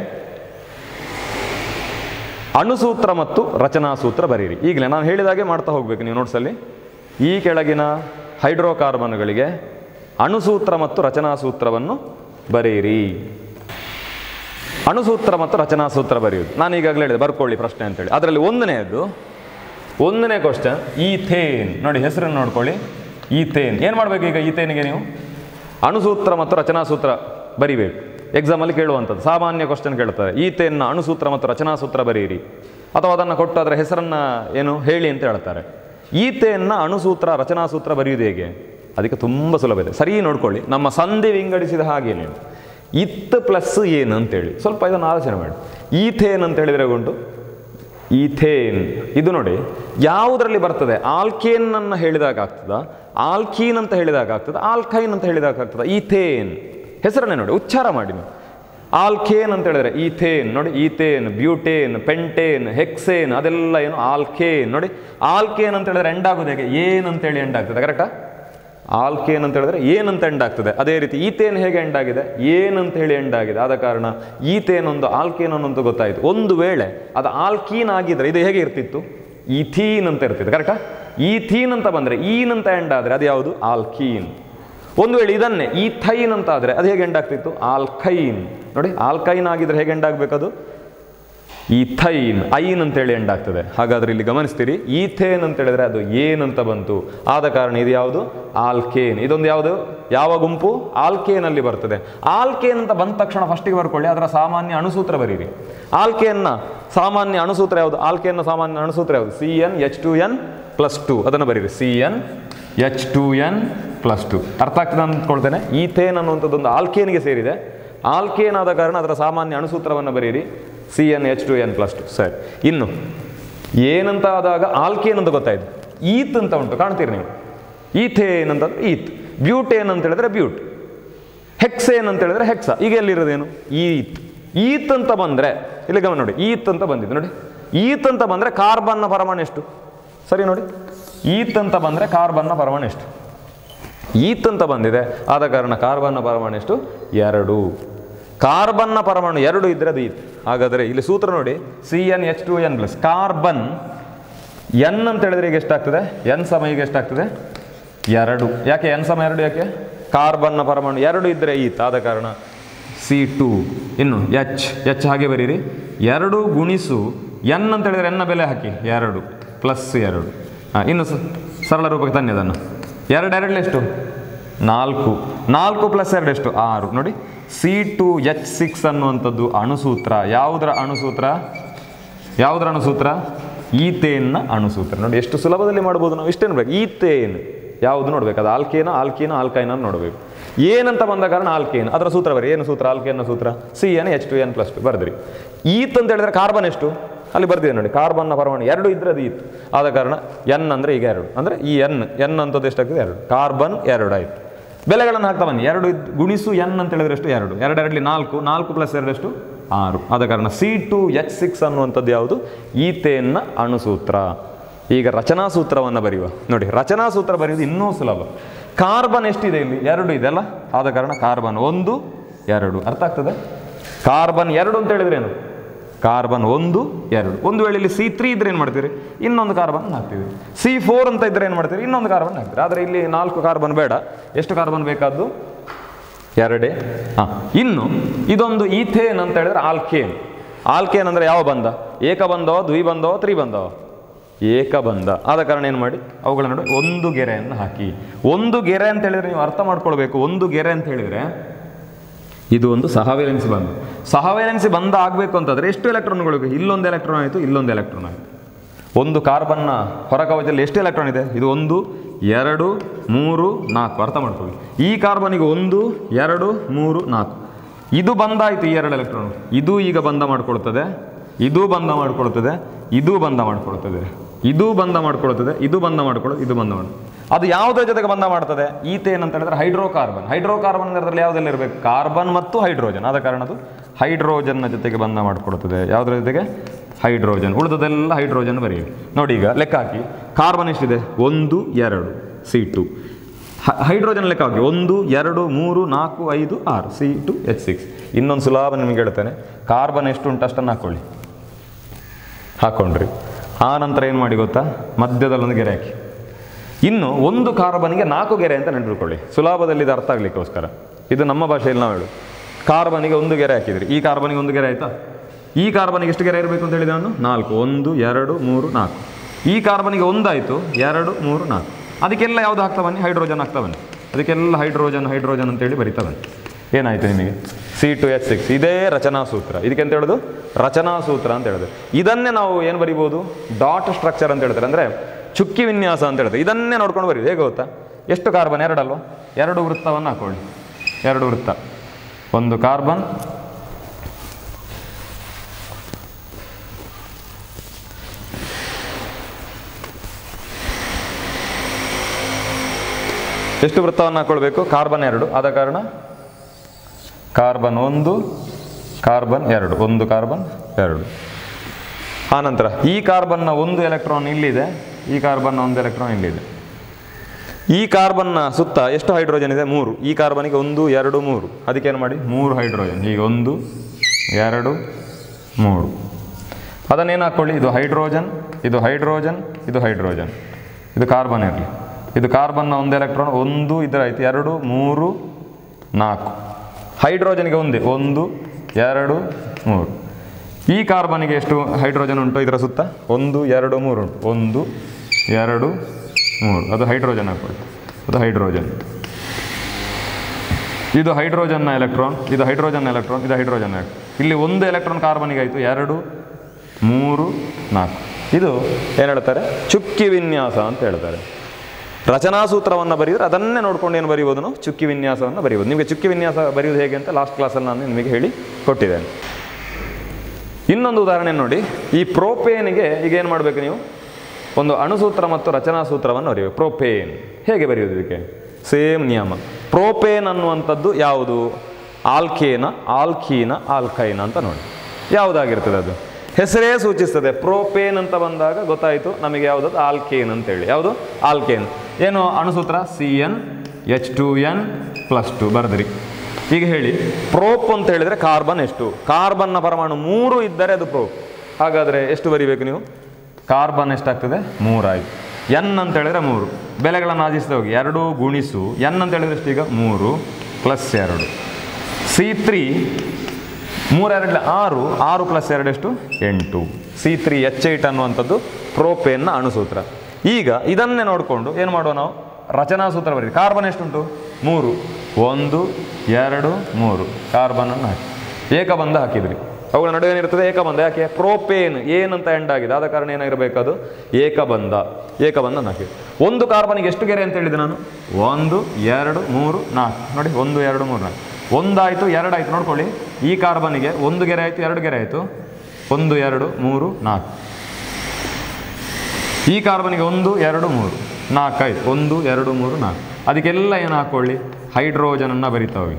ಅಣುಸೂತ್ರ ಮತ್ತು ರಚನಾ ಸೂತ್ರ ಬರೀರಿ ಈಗಲೇ ನಾನು ಹೇಳಿದಾಗೆ ಮಾಡ್ತಾ ಹೋಗ್ಬೇಕು ನೀವು ನೋಟ್ಸಲ್ಲಿ ಈ ಕೆಳಗಿನ ಹೈಡ್ರೋಕಾರ್ಬನ್ಗಳಿಗೆ ಅಣುಸೂತ್ರ ಮತ್ತು ರಚನಾ ಸೂತ್ರವನ್ನು ಬರೆಯಿರಿ ಅಣುಸೂತ್ರ ಮತ್ತು ರಚನಾ ಸೂತ್ರ ಬರೆಯುವುದು ನಾನು ಈಗಾಗಲೇ ಹೇಳಿದೆ ಬರ್ಕೊಳ್ಳಿ ಪ್ರಶ್ನೆ ಅಂತೇಳಿ ಅದರಲ್ಲಿ ಒಂದನೆಯದು ಒಂದನೇ ಕ್ವಶನ್ ಈಥೇನ್ ನೋಡಿ ಹೆಸರನ್ನು ನೋಡ್ಕೊಳ್ಳಿ ಈಥೇನ್ ಏನು ಮಾಡಬೇಕು ಈಗ ಈಥೇನಿಗೆ ನೀವು ಅಣುಸೂತ್ರ ಮತ್ತು ರಚನಾ ಸೂತ್ರ ಬರಿಬೇಕು ಎಕ್ಸಾಮಲ್ಲಿ ಕೇಳುವಂಥದ್ದು ಸಾಮಾನ್ಯ ಕ್ವಶನ್ ಕೇಳ್ತಾರೆ ಈಥೇನ್ನ ಅಣುಸೂತ್ರ ಮತ್ತು ರಚನಾ ಸೂತ್ರ ಬರೆಯಿರಿ ಅಥವಾ ಅದನ್ನು ಕೊಟ್ಟು ಅದರ ಹೆಸರನ್ನು ಏನು ಹೇಳಿ ಅಂತ ಹೇಳ್ತಾರೆ ಈಥೇನ್ನ ಅಣುಸೂತ್ರ ರಚನಾ ಸೂತ್ರ ಬರೆಯುವುದು ಹೇಗೆ ಅದಕ್ಕೆ ತುಂಬ ಸುಲಭ ಇದೆ ಸರಿ ನೋಡ್ಕೊಳ್ಳಿ ನಮ್ಮ ಸಂಧಿ ವಿಂಗಡಿಸಿದ ಹಾಗೆ ನೀವು ಇತ್ ಪ್ಲಸ್ ಏನು ಅಂತೇಳಿ ಸ್ವಲ್ಪ ಇದನ್ನು ಆಲೋಚನೆ ಮಾಡಿ ಈಥೇನ್ ಅಂತ ಹೇಳಿದರೆ ಉಂಟು ಈಥೇನ್ ಇದು ನೋಡಿ ಯಾವುದರಲ್ಲಿ ಬರ್ತದೆ ಆಲ್ಕೇನ್ ಅನ್ನು ಹೇಳಿದಾಗ ಆಗ್ತದ ಆಲ್ಕೀನ್ ಅಂತ ಹೇಳಿದಾಗ ಆಗ್ತದ ಆಲ್ಕೈನ್ ಅಂತ ಹೇಳಿದಾಗ ಆಗ್ತದ ಈಥೇನ್ ಹೆಸರನ್ನೇ ನೋಡಿ ಉಚ್ಚಾರ ಮಾಡಿ ನೀವು ಆಲ್ಕೇನ್ ಅಂತ ಹೇಳಿದ್ರೆ ಈಥೇನ್ ನೋಡಿ ಈಥೇನ್ ಬ್ಯೂಟೇನ್ ಪೆಂಟೇನ್ ಹೆಕ್ಸೇನ್ ಅದೆಲ್ಲ ಏನು ಆಲ್ಕೇನ್ ನೋಡಿ ಆಲ್ಕೇನ್ ಅಂತ ಹೇಳಿದ್ರೆ ಎಂಡ್ ಆಗೋದು ಹೇಗೆ ಏನ್ ಅಂತೇಳಿ ಎಂಡ್ ಆಗ್ತದೆ ಕರೆಕ್ಟಾ ಆಲ್ಕೇನ್ ಅಂತ ಹೇಳಿದ್ರೆ ಏನಂತ ಎಂಡ್ ಆಗ್ತದೆ ಅದೇ ರೀತಿ ಈತೇನ್ ಹೇಗೆ ಎಂಡ್ ಆಗಿದೆ ಏನಂತ ಹೇಳಿ ಎಂಡ್ ಆಗಿದೆ ಆದ ಕಾರಣ ಈತೇನ್ ಒಂದು ಆಲ್ಕೇನ್ ಅನ್ನೋದು ಗೊತ್ತಾಯಿತು ಒಂದು ವೇಳೆ ಅದು ಆಲ್ಕೀನ್ ಆಗಿದ್ರೆ ಇದು ಹೇಗೆ ಇರ್ತಿತ್ತು ಈಥೀನ್ ಅಂತ ಇರ್ತಿತ್ತು ಕರೆಕ್ಟಾ ಈಥೀನ್ ಅಂತ ಬಂದರೆ ಈನ್ ಅಂತ ಎಂಡ್ ಆದರೆ ಅದು ಯಾವುದು ಆಲ್ಕೀನ್ ಒಂದು ವೇಳೆ ಇದನ್ನೇ ಈಥೈನ್ ಅಂತ ಆದರೆ ಅದು ಹೇಗೆ ಎಂಡ್ ಆಗ್ತಿತ್ತು ಆಲ್ಕೈನ್ ನೋಡಿ ಆಲ್ಕೈನ್ ಆಗಿದ್ರೆ ಹೇಗೆ ಎಂಡ್ ಆಗಬೇಕದು ಈಥೈನ್ ಐನ್ ಅಂತೇಳಿ ಎಂಡ್ ಆಗ್ತದೆ ಹಾಗಾದ್ರೆ ಇಲ್ಲಿ ಗಮನಿಸ್ತೀರಿ ಈಥೇನ್ ಅಂತ ಹೇಳಿದ್ರೆ ಅದು ಏನಂತ ಬಂತು ಆದ ಕಾರಣ ಇದು ಯಾವುದು ಆಲ್ಕೇನ್ ಇದೊಂದು ಯಾವುದು ಯಾವ ಗುಂಪು ಆಲ್ಕೇನ್ ಅಲ್ಲಿ ಬರ್ತದೆ ಆಲ್ಕೇನ್ ಅಂತ ಬಂದ ತಕ್ಷಣ ಫಸ್ಟಿಗೆ ಬರ್ಕೊಳ್ಳಿ ಅದರ ಸಾಮಾನ್ಯ ಅಣುಸೂತ್ರ ಬರೀರಿ ಆಲ್ಕೇನ್ನ ಸಾಮಾನ್ಯ ಅಣುಸೂತ್ರ ಯಾವುದು ಆಲ್ಕೇನ್ನ ಸಾಮಾನ್ಯ ಅಣುಸೂತ್ರ ಯಾವುದು C n H two n plus two ಅದನ್ನು ಬರೀರಿ C n H two n plus two ಅರ್ಥ ಆಗ್ತದೆ ಅಂದ್ಕೊಳ್ತೇನೆ ಈಥೇನ್ ಅನ್ನುವಂಥದ್ದೊಂದು ಆಲ್ಕೇನ್ಗೆ ಸೇರಿದೆ ಆಲ್ಕೇನ್ ಆದ ಕಾರಣ ಅದರ ಸಾಮಾನ್ಯ ಅಣುಸೂತ್ರವನ್ನು ಬರೀರಿ C n H two n plus two ಸರಿ ಇನ್ನು ಏನಂತ ಆದಾಗ ಆಲ್ಕೇನ್ ಅಂತ ಗೊತ್ತಾಯ್ತು ಈತ್ ಅಂತ ಉಂಟು ಕಾಣ್ತೀರಿ ನೀವು ಈಥೇನ್ ಅಂತ ಈತ್ ಬ್ಯೂಟೇನ್ ಅಂತ ಹೇಳಿದ್ರೆ ಬ್ಯೂಟ್ ಹೆಕ್ಸೇನ್ ಅಂತ ಹೇಳಿದ್ರೆ ಹೆಕ್ಸ ಈಗ ಎಲ್ಲಿರೋದೇನು ಈತ್ ಈತ್ ಅಂತ ಬಂದರೆ ಇಲ್ಲಿ ಗಮನ ನೋಡಿ ಈತ್ ಅಂತ ಬಂದಿದೆ ನೋಡಿ ಈತ್ ಅಂತ ಬಂದರೆ ಕಾರ್ಬನ್ನ ಪರಮಾಣು ಎಷ್ಟು ಸರಿ ನೋಡಿ ಈತ್ ಅಂತ ಬಂದರೆ ಕಾರ್ಬನ್ನ ಪರಮಾಣು ಎಷ್ಟು ಈತ್ ಅಂತ ಬಂದಿದೆ ಆದ ಕಾರಣ ಕಾರ್ಬನ್ನ ಪರಮಾಣು ಎಷ್ಟು ಎರಡು ಕಾರ್ಬನ್ನ ಪರಮಾಣು ಎರಡು ಇದ್ರೆ ಅದು ಈತ್ ಹಾಗಾದರೆ ಇಲ್ಲಿ ಸೂತ್ರ ನೋಡಿ C n H two n plus carbon n ಅಂತ ಹೇಳಿದ್ರೆ ಈಗ ಎಷ್ಟಾಗ್ತದೆ ಎನ್ ಸಮ ಈಗ ಎಷ್ಟಾಗ್ತದೆ ಎರಡು ಯಾಕೆ ಎನ್ ಸಮ ಎರಡು ಯಾಕೆ ಕಾರ್ಬನ್ನ ಪರಮಾಣು ಎರಡು ಇದ್ದರೆ ಈತ್ ಆದ ಕಾರಣ ಸಿ ಟು ಇನ್ನು ಎಚ್ ಎಚ್ ಹಾಗೆ ಬರೀರಿ ಎರಡು ಗುಣಿಸು ಎನ್ ಅಂತ ಹೇಳಿದ್ರೆ ಎನ್ನ ಬೆಲೆ ಹಾಕಿ ಎರಡು ಪ್ಲಸ್ ಎರಡು ಹಾಂ ಇನ್ನು ಸ- ಸರಳ ರೂಪಕ್ಕೆ ತನ್ನಿ ಅದನ್ನು ಎರಡು ಎರಡಲ್ಲಿ ಎಷ್ಟು ನಾಲ್ಕು ನಾಲ್ಕು ಪ್ಲಸ್ ಎರಡು ಎಷ್ಟು ಆರು ನೋಡಿ ಸಿ ಟು ಎಚ್ ಸಿಕ್ಸ್ ಅನ್ನುವಂಥದ್ದು ಅಣುಸೂತ್ರ ಯಾವುದರ ಅಣುಸೂತ್ರ ಯಾವುದರ ಅಣುಸೂತ್ರ ಈತೇನ್ನ ಅಣುಸೂತ್ರ ನೋಡಿ ಎಷ್ಟು ಸುಲಭದಲ್ಲಿ ಮಾಡ್ಬೋದು ನಾವು ಇಷ್ಟೇ ನೋಡ್ಬೇಕು ಈತೇನ್ ಯಾವುದು ನೋಡ್ಬೇಕು ಅದು ಆಲ್ಕೇನ ಆಲ್ಕೀನ ಆಲ್ಕೈನ ಅಂತ ನೋಡಬೇಕು ಏನಂತ ಬಂದ ಕಾರಣ ಆಲ್ಕೇನ್ ಅದರ ಸೂತ್ರ ಬರೀ ಏನು ಸೂತ್ರ ಆಲ್ಕೇನ್ನ ಸೂತ್ರ C n H two n plus two ಬರ್ದ್ರಿ ಈತ್ ಅಂತ ಹೇಳಿದ್ರೆ ಕಾರ್ಬನ್ ಎಷ್ಟು ಅಲ್ಲಿ ಬರ್ದಿದೆ ನೋಡಿ ಕಾರ್ಬನ್ನ ಪರಮಾಣು ಎರಡು ಇದ್ರೆ ಅದು ಈತ್ ಆದ ಕಾರಣ ಎನ್ ಅಂದರೆ ಈಗ ಎರಡು ಅಂದರೆ ಈ ಎನ್ ಎನ್ ಅಂತದ್ದು ಎಷ್ಟಾಗ್ತದೆ ಎರಡು ಕಾರ್ಬನ್ ಎರಡು ಆಯ್ತು ಬೆಲೆಗಳನ್ನು ಹಾಕ್ತಾ ಬನ್ನಿ ಎರಡು ಇದ್- ಗುಣಿಸು ಎನ್ ಅಂತ ಹೇಳಿದ್ರೆ ಎಷ್ಟು ಎರಡು ಎರಡೆರಡಲಿ ನಾಲ್ಕು ನಾಲ್ಕು ಪ್ಲಸ್ ಎರಡೆಷ್ಟು ಆರು ಆದ ಕಾರಣ ಸಿ ಟು ಎಚ್ ಸಿಕ್ಸ್ ಅನ್ನುವಂಥದ್ದು ಯಾವುದು ಈತೇನ್ನ ಅಣುಸೂತ್ರ ಈಗ ರಚನಾ ಸೂತ್ರವನ್ನು ಬರೆಯುವ ನೋಡಿ ರಚನಾ ಸೂತ್ರ ಬರೆಯುವುದು ಇನ್ನೂ ಸುಲಭ ಕಾರ್ಬನ್ ಎಷ್ಟಿದೆ ಇಲ್ಲಿ ಎರಡು ಇದೆ ಅಲ್ಲ ಆದ ಕಾರಣ ಕಾರ್ಬನ್ ಒಂದು ಎರಡು ಅರ್ಥ ಆಗ್ತದೆ ಕಾರ್ಬನ್ ಎರಡು ಅಂತ ಹೇಳಿದ್ರೆ ಏನು ಕಾರ್ಬನ್ ಒಂದು ಎರಡು ಒಂದು ವೇಳೆ ಇಲ್ಲಿ ಸಿ ತ್ರೀ ಇದ್ರೆ ಏನು ಮಾಡ್ತೀರಿ ಇನ್ನೊಂದು ಕಾರ್ಬನ್ ಹಾಕ್ತೀವಿ ಸಿ ಫೋರ್ ಅಂತ ಇದ್ರೆ ಏನು ಮಾಡ್ತೀರಿ ಇನ್ನೊಂದು ಕಾರ್ಬನ್ ಹಾಕ್ತೀರಿ ಆದರೆ ಇಲ್ಲಿ ನಾಲ್ಕು ಕಾರ್ಬನ್ ಬೇಡ ಎಷ್ಟು ಕಾರ್ಬನ್ ಬೇಕಾದ್ದು ಎರಡೇ ಹಾಂ ಇನ್ನು ಇದೊಂದು ಈಥೇನ್ ಅಂತ ಹೇಳಿದ್ರೆ ಆಲ್ಕೇನ್ ಆಲ್ಕೇನ್ ಅಂದರೆ ಯಾವ ಬಂಧ ಏಕಬಂಧವ ದ್ವಿಬಂಧವ ತ್ರಿಬಂಧವ ಏಕಬಂಧ ಆದ ಕಾರಣ ಏನು ಮಾಡಿ ಅವುಗಳ ನಡುವೆ ಒಂದು ಗೆರೆಯನ್ನು ಹಾಕಿ ಒಂದು ಗೆರೆ ಅಂತ ಹೇಳಿದ್ರೆ ನೀವು ಅರ್ಥ ಮಾಡ್ಕೊಳ್ಬೇಕು ಒಂದು ಗೆರೆ ಅಂತ ಹೇಳಿದ್ರೆ ಇದು ಒಂದು ಸಹವೇಲೆನ್ಸಿ ಬಂಧ ಸಹವೇಲೆನ್ಸಿ ಬಂಧ ಆಗಬೇಕು ಅಂತಂದರೆ ಎಷ್ಟು ಎಲೆಕ್ಟ್ರಾನ್ಗಳು ಬೇಕು? ಇಲ್ಲೊಂದು ಎಲೆಕ್ಟ್ರಾನ್ ಆಯಿತು ಇಲ್ಲೊಂದು ಎಲೆಕ್ಟ್ರಾನ್ ಆಯಿತು ಒಂದು ಕಾರ್ಬನ್ನ ಹೊರಕವಚದಲ್ಲಿ ಎಷ್ಟು ಎಲೆಕ್ಟ್ರಾನ್ ಇದೆ ಇದು ಒಂದು ಎರಡು ಮೂರು ನಾಲ್ಕು ಅರ್ಥ ಮಾಡ್ಕೊಳ್ಳಿ ಈ ಕಾರ್ಬನಿಗೆ ಒಂದು ಎರಡು ಮೂರು ನಾಲ್ಕು ಇದು ಬಂದಾಯಿತು ಈ ಎರಡು ಎಲೆಕ್ಟ್ರಾನ್ ಇದು ಈಗ ಬಂಧ ಮಾಡ್ಕೊಳ್ತದೆ ಇದು ಬಂಧ ಮಾಡ್ಕೊಳ್ತದೆ ಇದು ಬಂಧ ಮಾಡ್ಕೊಳ್ತದೆ ಇದು ಬಂಧ ಮಾಡ್ಕೊಳ್ತದೆ ಇದು ಬಂಧ ಮಾಡ್ಕೊಳ್ಳೋದು ಇದು ಬಂಧ ಮಾಡು ಅದು ಯಾವುದರ ಜೊತೆಗೆ ಬಂಧ ಮಾಡ್ತದೆ ಈತೇನ್ ಅಂತ ಹೇಳಿದ್ರೆ ಹೈಡ್ರೋಕಾರ್ಬನ್ ಹೈಡ್ರೋಕಾರ್ಬನ್ ಅದರಲ್ಲಿ ಯಾವುದೆಲ್ಲ ಇರಬೇಕು ಕಾರ್ಬನ್ ಮತ್ತು ಹೈಡ್ರೋಜನ್ ಆದ ಕಾರಣ ಅದು ಹೈಡ್ರೋಜನ್ನ ಜೊತೆಗೆ ಬಂಧ ಮಾಡ್ಕೊಳ್ತದೆ ಯಾವುದರ ಜೊತೆಗೆ ಹೈಡ್ರೋಜನ್ ಉಳಿದದೆಲ್ಲ ಹೈಡ್ರೋಜನ್ ಬರೆಯಿರಿ ನೋಡಿ ಈಗ ಲೆಕ್ಕ ಹಾಕಿ ಕಾರ್ಬನ್ ಎಷ್ಟಿದೆ ಒಂದು ಎರಡು ಸಿ ಟು ಹೈಡ್ರೋಜನ್ ಲೆಕ್ಕ ಹಾಕಿ ಒಂದು ಎರಡು ಮೂರು ನಾಲ್ಕು ಐದು ಆರು ಸಿ ಟು ಎಚ್ ಸಿಕ್ಸ್ ಇನ್ನೊಂದು ಸುಲಭ ನಿಮಗೆ ಹೇಳ್ತೇನೆ ಕಾರ್ಬನ್ ಎಷ್ಟು ಉಂಟು ಅಷ್ಟನ್ನು ಹಾಕ್ಕೊಳ್ಳಿ ಹಾಕ್ಕೊಂಡ್ರಿ ಆ ನಂತರ ಏನು ಮಾಡಿ ಗೊತ್ತಾ ಮಧ್ಯದಲ್ಲೊಂದು ಗೆರೆ ಹಾಕಿ ಇನ್ನು ಒಂದು ಕಾರ್ಬನ್ಗೆ ನಾಲ್ಕು ಗೆರೆ ಅಂತ ನೆನಪಿಟ್ಕೊಳ್ಳಿ ಸುಲಭದಲ್ಲಿ ಇದು ಅರ್ಥ ಆಗ್ಲಿಕ್ಕೋಸ್ಕರ ಇದು ನಮ್ಮ ಭಾಷೆಯಲ್ಲಿ ನಾವು ಹೇಳು ಕಾರ್ಬನಿಗೆ ಒಂದು ಗೆರೆ ಹಾಕಿದ್ರಿ ಈ ಕಾರ್ಬನಿಗೆ ಒಂದು ಗೆರೆ ಆಯ್ತಾ ಈ ಕಾರ್ಬನಿಗೆ ಎಷ್ಟು ಗೆರೆ ಇರಬೇಕು ಅಂತ ಹೇಳಿದೆ ನಾನು ನಾಲ್ಕು ಒಂದು ಎರಡು ಮೂರು ನಾಲ್ಕು ಈ ಕಾರ್ಬನಿಗೆ ಒಂದಾಯಿತು ಎರಡು ಮೂರು ನಾಲ್ಕು ಅದಕ್ಕೆಲ್ಲ ಯಾವುದು ಹಾಕ್ತಾ ಬನ್ನಿ ಹೈಡ್ರೋಜನ್ ಹಾಕ್ತಾ ಬನ್ನಿ ಅದಕ್ಕೆಲ್ಲ ಹೈಡ್ರೋಜನ್ ಹೈಡ್ರೋಜನ್ ಅಂತೇಳಿ ಬರಿತಾ ಬನ್ನಿ ಏನಾಯ್ತು ನಿಮಗೆ ಸಿ ಟು ಎಚ್ ಸಿಕ್ಸ್ ಇದೇ ರಚನಾ ಸೂತ್ರ ಇದಕ್ಕೆ ಅಂತ ಹೇಳೋದು ರಚನಾ ಸೂತ್ರ ಅಂತ ಹೇಳಿದ್ರೆ ಇದನ್ನೇ ನಾವು ಏನು ಬರಿಬೋದು ಡಾಟ್ ಸ್ಟ್ರಕ್ಚರ್ ಅಂತ ಹೇಳ್ತಾರೆ ಅಂದರೆ ಚುಕ್ಕಿ ವಿನ್ಯಾಸ ಅಂತ ಹೇಳ್ತಾರೆ ಇದನ್ನೇ ನೋಡ್ಕೊಂಡು ಬರೀ ಹೇಗೆ ಗೊತ್ತಾ ಎಷ್ಟು ಕಾರ್ಬನ್ ಎರಡಲ್ವಾ ಎರಡು ವೃತ್ತವನ್ನು ಹಾಕೊಳ್ಳಿ ಎರಡು ವೃತ್ತ ಒಂದು ಕಾರ್ಬನ್ ಎಷ್ಟು ವೃತ್ತವನ್ನು ಹಾಕೊಳ್ಬೇಕು ಕಾರ್ಬನ್ ಎರಡು ಆದ ಕಾರಣ ಕಾರ್ಬನ್ ಒಂದು ಕಾರ್ಬನ್ ಎರಡು ಒಂದು ಕಾರ್ಬನ್ ಎರಡು ಆನಂತರ ಈ ಕಾರ್ಬನ್ನ ಒಂದು ಎಲೆಕ್ಟ್ರಾನ್ ಇಲ್ಲಿದೆ ಈ ಕಾರ್ಬನ್ನ ಒಂದು ಎಲೆಕ್ಟ್ರಾನ್ ಇಲ್ಲಿದೆ ಈ ಕಾರ್ಬನ್ನ ಸುತ್ತ ಎಷ್ಟು ಹೈಡ್ರೋಜನ್ ಇದೆ ಮೂರು ಈ ಕಾರ್ಬನ್ಗೆ ಒಂದು ಎರಡು ಮೂರು ಅದಕ್ಕೇನು ಮಾಡಿ ಮೂರು ಹೈಡ್ರೋಜನ್ ಈಗ ಒಂದು ಎರಡು ಮೂರು ಅದನ್ನೇನು ಹಾಕ್ಕೊಳ್ಳಿ ಇದು ಹೈಡ್ರೋಜನ್ ಇದು ಹೈಡ್ರೋಜನ್ ಇದು ಹೈಡ್ರೋಜನ್ ಇದು ಕಾರ್ಬನ್ ಇರಲಿ ಇದು ಕಾರ್ಬನ್ನ ಒಂದು ಎಲೆಕ್ಟ್ರಾನ್ ಒಂದು ಇದರಾಯ್ತು ಎರಡು ಮೂರು ನಾಲ್ಕು ಹೈಡ್ರೋಜನ್ಗೆ ಒಂದೇ ಒಂದು ಎರಡು ಮೂರು ಈ ಕಾರ್ಬನ್ಗೆ ಎಷ್ಟು ಹೈಡ್ರೋಜನ್ ಉಂಟು ಇದರ ಸುತ್ತ ಒಂದು ಎರಡು ಮೂರು ಉಂಟು ಒಂದು ಎರಡು ಮೂರು ಅದು ಹೈಡ್ರೋಜನ್ ಹಾಕೊಳ್ಳಿ ಅದು ಹೈಡ್ರೋಜನ್ ಇದು ಹೈಡ್ರೋಜನ್ನ ಎಲೆಕ್ಟ್ರಾನ್ ಇದು ಹೈಡ್ರೋಜನ್ ಎಲೆಕ್ಟ್ರಾನ್ ಇದು ಹೈಡ್ರೋಜನ್ ಎಲೆಕ್ಟ್ರಾನ್ ಇಲ್ಲಿ ಒಂದು ಎಲೆಕ್ಟ್ರಾನ್ ಕಾರ್ಬನಿಗೆ ಆಯಿತು ಎರಡು ಮೂರು ನಾಲ್ಕು ಇದು ಏನು ಹೇಳ್ತಾರೆ ಚುಕ್ಕಿ ವಿನ್ಯಾಸ ಅಂತ ಹೇಳ್ತಾರೆ ರಚನಾ ಸೂತ್ರವನ್ನು ಬರೆಯುವುದು ಅದನ್ನೇ ನೋಡ್ಕೊಂಡು ಏನು ಬರೆಯುವುದು ನಾವು ಚುಕ್ಕಿ ವಿನ್ಯಾಸವನ್ನು ಬರೆಯುವುದು ನಿಮಗೆ ಚುಕ್ಕಿ ವಿನ್ಯಾಸ ಬರೆಯುವುದು ಹೇಗೆ ಅಂತ ಲಾಸ್ಟ್ ಕ್ಲಾಸಲ್ಲಿ ನಾನು ನಿಮಗೆ ಹೇಳಿ ಕೊಟ್ಟಿದ್ದೇನೆ ಇನ್ನೊಂದು ಉದಾಹರಣೆ ನೋಡಿ ಈ ಪ್ರೋಪೇನಿಗೆ ಈಗ ಏನು ಮಾಡಬೇಕು ನೀವು ಒಂದು ಅಣುಸೂತ್ರ ಮತ್ತು ರಚನಾ ಸೂತ್ರವನ್ನು ಬರೆಯಬೇಕು ಪ್ರೋಪೇನ್ ಹೇಗೆ ಬರೆಯುವುದು ಇದಕ್ಕೆ ಸೇಮ್ ನಿಯಮ ಪ್ರೋಪೇನ್ ಅನ್ನುವಂಥದ್ದು ಯಾವುದು ಆಲ್ಕೇನ ಆಲ್ಕೀನ ಆಲ್ಕೈನ ಅಂತ ನೋಡಿ ಯಾವುದಾಗಿರ್ತದೆ ಅದು ಹೆಸರೇ ಸೂಚಿಸ್ತದೆ ಪ್ರೋಪೇನ್ ಅಂತ ಬಂದಾಗ ಗೊತ್ತಾಯಿತು ನಮಗೆ ಯಾವುದದು ಆಲ್ಕೇನ್ ಅಂತೇಳಿ ಯಾವುದು ಆಲ್ಕೇನ್ ಏನು ಅಣುಸೂತ್ರ C n H two n plus two ಬರೆದ್ರಿ ಈಗ ಹೇಳಿ ಪ್ರೋಪ್ ಅಂತ ಹೇಳಿದರೆ ಕಾರ್ಬನ್ ಎಷ್ಟು ಕಾರ್ಬನ್ನ ಪರಮಾಣು ಮೂರು ಇದ್ದರೆ ಅದು ಪ್ರೋಪ್ ಹಾಗಾದರೆ ಎಷ್ಟು ಬರಿಬೇಕು ನೀವು ಕಾರ್ಬನ್ ಎಷ್ಟಾಗ್ತದೆ ಮೂರಾಯ್ತು ಎನ್ ಅಂತ ಹೇಳಿದ್ರೆ ಮೂರು ಬೆಲೆಗಳನ್ನು ಆಜಿಸ್ತಾ ಹೋಗಿ ಎರಡು ಗುಣಿಸು ಎನ್ ಅಂತ ಹೇಳಿದ್ರೆ ಎಷ್ಟು ಈಗ ಮೂರು ಪ್ಲಸ್ ಎರಡು ಸಿ ತ್ರೀ ಮೂರೆರಡು ಆರು ಆರು ಪ್ಲಸ್ ಎರಡು ಎಷ್ಟು ಎಂಟು ಸಿ ತ್ರೀ ಎಚ್ ಏಟ್ ಅನ್ನುವಂಥದ್ದು ಪ್ರೋಪೇನ್ನ ಅಣುಸೂತ್ರ ಈಗ ಇದನ್ನೇ ನೋಡಿಕೊಂಡು ಏನು ಮಾಡುವ ನಾವು ರಚನಾ ಸೂತ್ರ ಬರೀ ಕಾರ್ಬನ್ ಎಷ್ಟುಂಟು ಮೂರು ಒಂದು ಎರಡು ಮೂರು ಕಾರ್ಬನನ್ನು ಹಾಕಿ ಏಕಬಂಧ ಹಾಕಿದ್ರಿ ಅವುಗಳ ನಡುವೆ ಏನಿರ್ತದೆ ಏಕಬಂಧ ಯಾಕೆ ಪ್ರೋಪೇನ್ ಏನಂತ ಎಂಡ್ ಆಗಿದೆ ಆದ ಕಾರಣ ಏನಾಗಿರಬೇಕದು ಏಕಬಂಧ ಏಕಬಂಧ ಹಾಕಿ ಒಂದು ಕಾರ್ಬನಿಗೆ ಎಷ್ಟು ಗೆರೆ ಅಂತ ಹೇಳಿದೆ ನಾನು ಒಂದು ಎರಡು ಮೂರು ನಾಲ್ಕು ನೋಡಿ ಒಂದು ಎರಡು ಮೂರು ನಾಲ್ಕು ಒಂದಾಯಿತು ಎರಡಾಯಿತು ನೋಡ್ಕೊಳ್ಳಿ ಈ ಕಾರ್ಬನಿಗೆ ಒಂದು ಗೆರೆ ಆಯಿತು ಎರಡು ಗೆರೆ ಆಯಿತು ಒಂದು ಎರಡು ಮೂರು ನಾಲ್ಕು ಈ ಕಾರ್ಬನಿಗೆ ಒಂದು ಎರಡು ಮೂರು ನಾಲ್ಕು ಆಯ್ತು ಒಂದು ಎರಡು ಮೂರು ನಾಲ್ಕು ಅದಕ್ಕೆಲ್ಲ ಏನು ಹಾಕ್ಕೊಳ್ಳಿ ಹೈಡ್ರೋಜನನ್ನು ಬರಿತಾ ಹೋಗಿ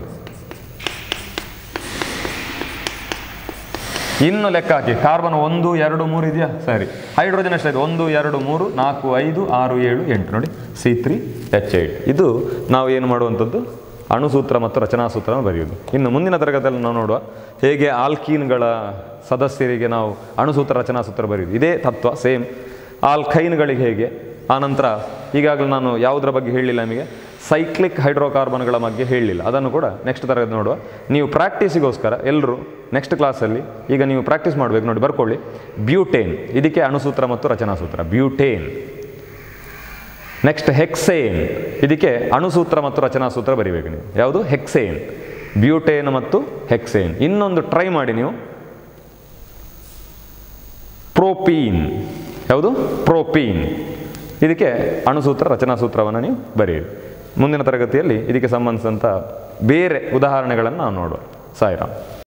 ಇನ್ನು ಲೆಕ್ಕ ಹಾಕಿ ಕಾರ್ಬನ್ ಒಂದು ಎರಡು ಮೂರು ಇದೆಯಾ ಸರಿ ಹೈಡ್ರೋಜನ್ ಎಷ್ಟಾಯ್ತು ಒಂದು ಎರಡು ಮೂರು ನಾಲ್ಕು ಐದು ಆರು ಏಳು ಎಂಟು ನೋಡಿ ಸಿ ತ್ರೀ ಎಚ್ ಏಟ್ ಇದು ನಾವು ಏನು ಮಾಡುವಂಥದ್ದು ಅಣುಸೂತ್ರ ಮತ್ತು ರಚನಾ ಸೂತ್ರವನ್ನು ಬರೆಯುವುದು ಇನ್ನು ಮುಂದಿನ ತರಗತಿಯಲ್ಲಿ ನಾವು ನೋಡುವ ಹೇಗೆ ಆಲ್ಕೀನ್ಗಳ ಸದಸ್ಯರಿಗೆ ನಾವು ಅಣುಸೂತ್ರ ರಚನಾ ಸೂತ್ರ ಬರೆಯುವುದು ಇದೇ ತತ್ವ ಸೇಮ್ ಆಲ್ಕೈನ್ಗಳಿಗೆ ಹೇಗೆ ಆನಂತರ ಈಗಾಗಲೇ ನಾನು ಯಾವುದರ ಬಗ್ಗೆ ಹೇಳಲಿಲ್ಲ ನಿಮಗೆ ಸೈಕ್ಲಿಕ್ ಹೈಡ್ರೋಕಾರ್ಬನ್ಗಳ ಬಗ್ಗೆ ಹೇಳಲಿಲ್ಲ ಅದನ್ನು ಕೂಡ ನೆಕ್ಸ್ಟ್ ತರಗತಿ ನೋಡುವ ನೀವು ಪ್ರಾಕ್ಟೀಸಿಗೋಸ್ಕರ ಎಲ್ಲರೂ ನೆಕ್ಸ್ಟ್ ಕ್ಲಾಸಲ್ಲಿ ಈಗ ನೀವು ಪ್ರಾಕ್ಟೀಸ್ ಮಾಡಬೇಕು ನೋಡಿ ಬರ್ಕೊಳ್ಳಿ ಬ್ಯೂಟೇನ್ ಇದಕ್ಕೆ ಅಣುಸೂತ್ರ ಮತ್ತು ರಚನಾ ಸೂತ್ರ ಬ್ಯೂಟೇನ್ ನೆಕ್ಸ್ಟ್ ಹೆಕ್ಸೇನ್ ಇದಕ್ಕೆ ಅಣುಸೂತ್ರ ಮತ್ತು ರಚನಾ ಸೂತ್ರ ಬರಿಬೇಕು ನೀವು ಯಾವುದು ಹೆಕ್ಸೇನ್ ಬ್ಯೂಟೇನ್ ಮತ್ತು ಹೆಕ್ಸೇನ್ ಇನ್ನೊಂದು ಟ್ರೈ ಮಾಡಿ ನೀವು ಪ್ರೋಪೀನ್ ಯಾವುದು ಪ್ರೋಪೀನ್ ಇದಕ್ಕೆ ಅಣುಸೂತ್ರ ರಚನಾ ಸೂತ್ರವನ್ನು ನೀವು ಬರೆಯಿರಿ ಮುಂದಿನ ತರಗತಿಯಲ್ಲಿ ಇದಕ್ಕೆ ಸಂಬಂಧಿಸಿದಂಥ ಬೇರೆ ಉದಾಹರಣೆಗಳನ್ನು ನಾವು ನೋಡುವ ಸಾಯಿರಾಮ್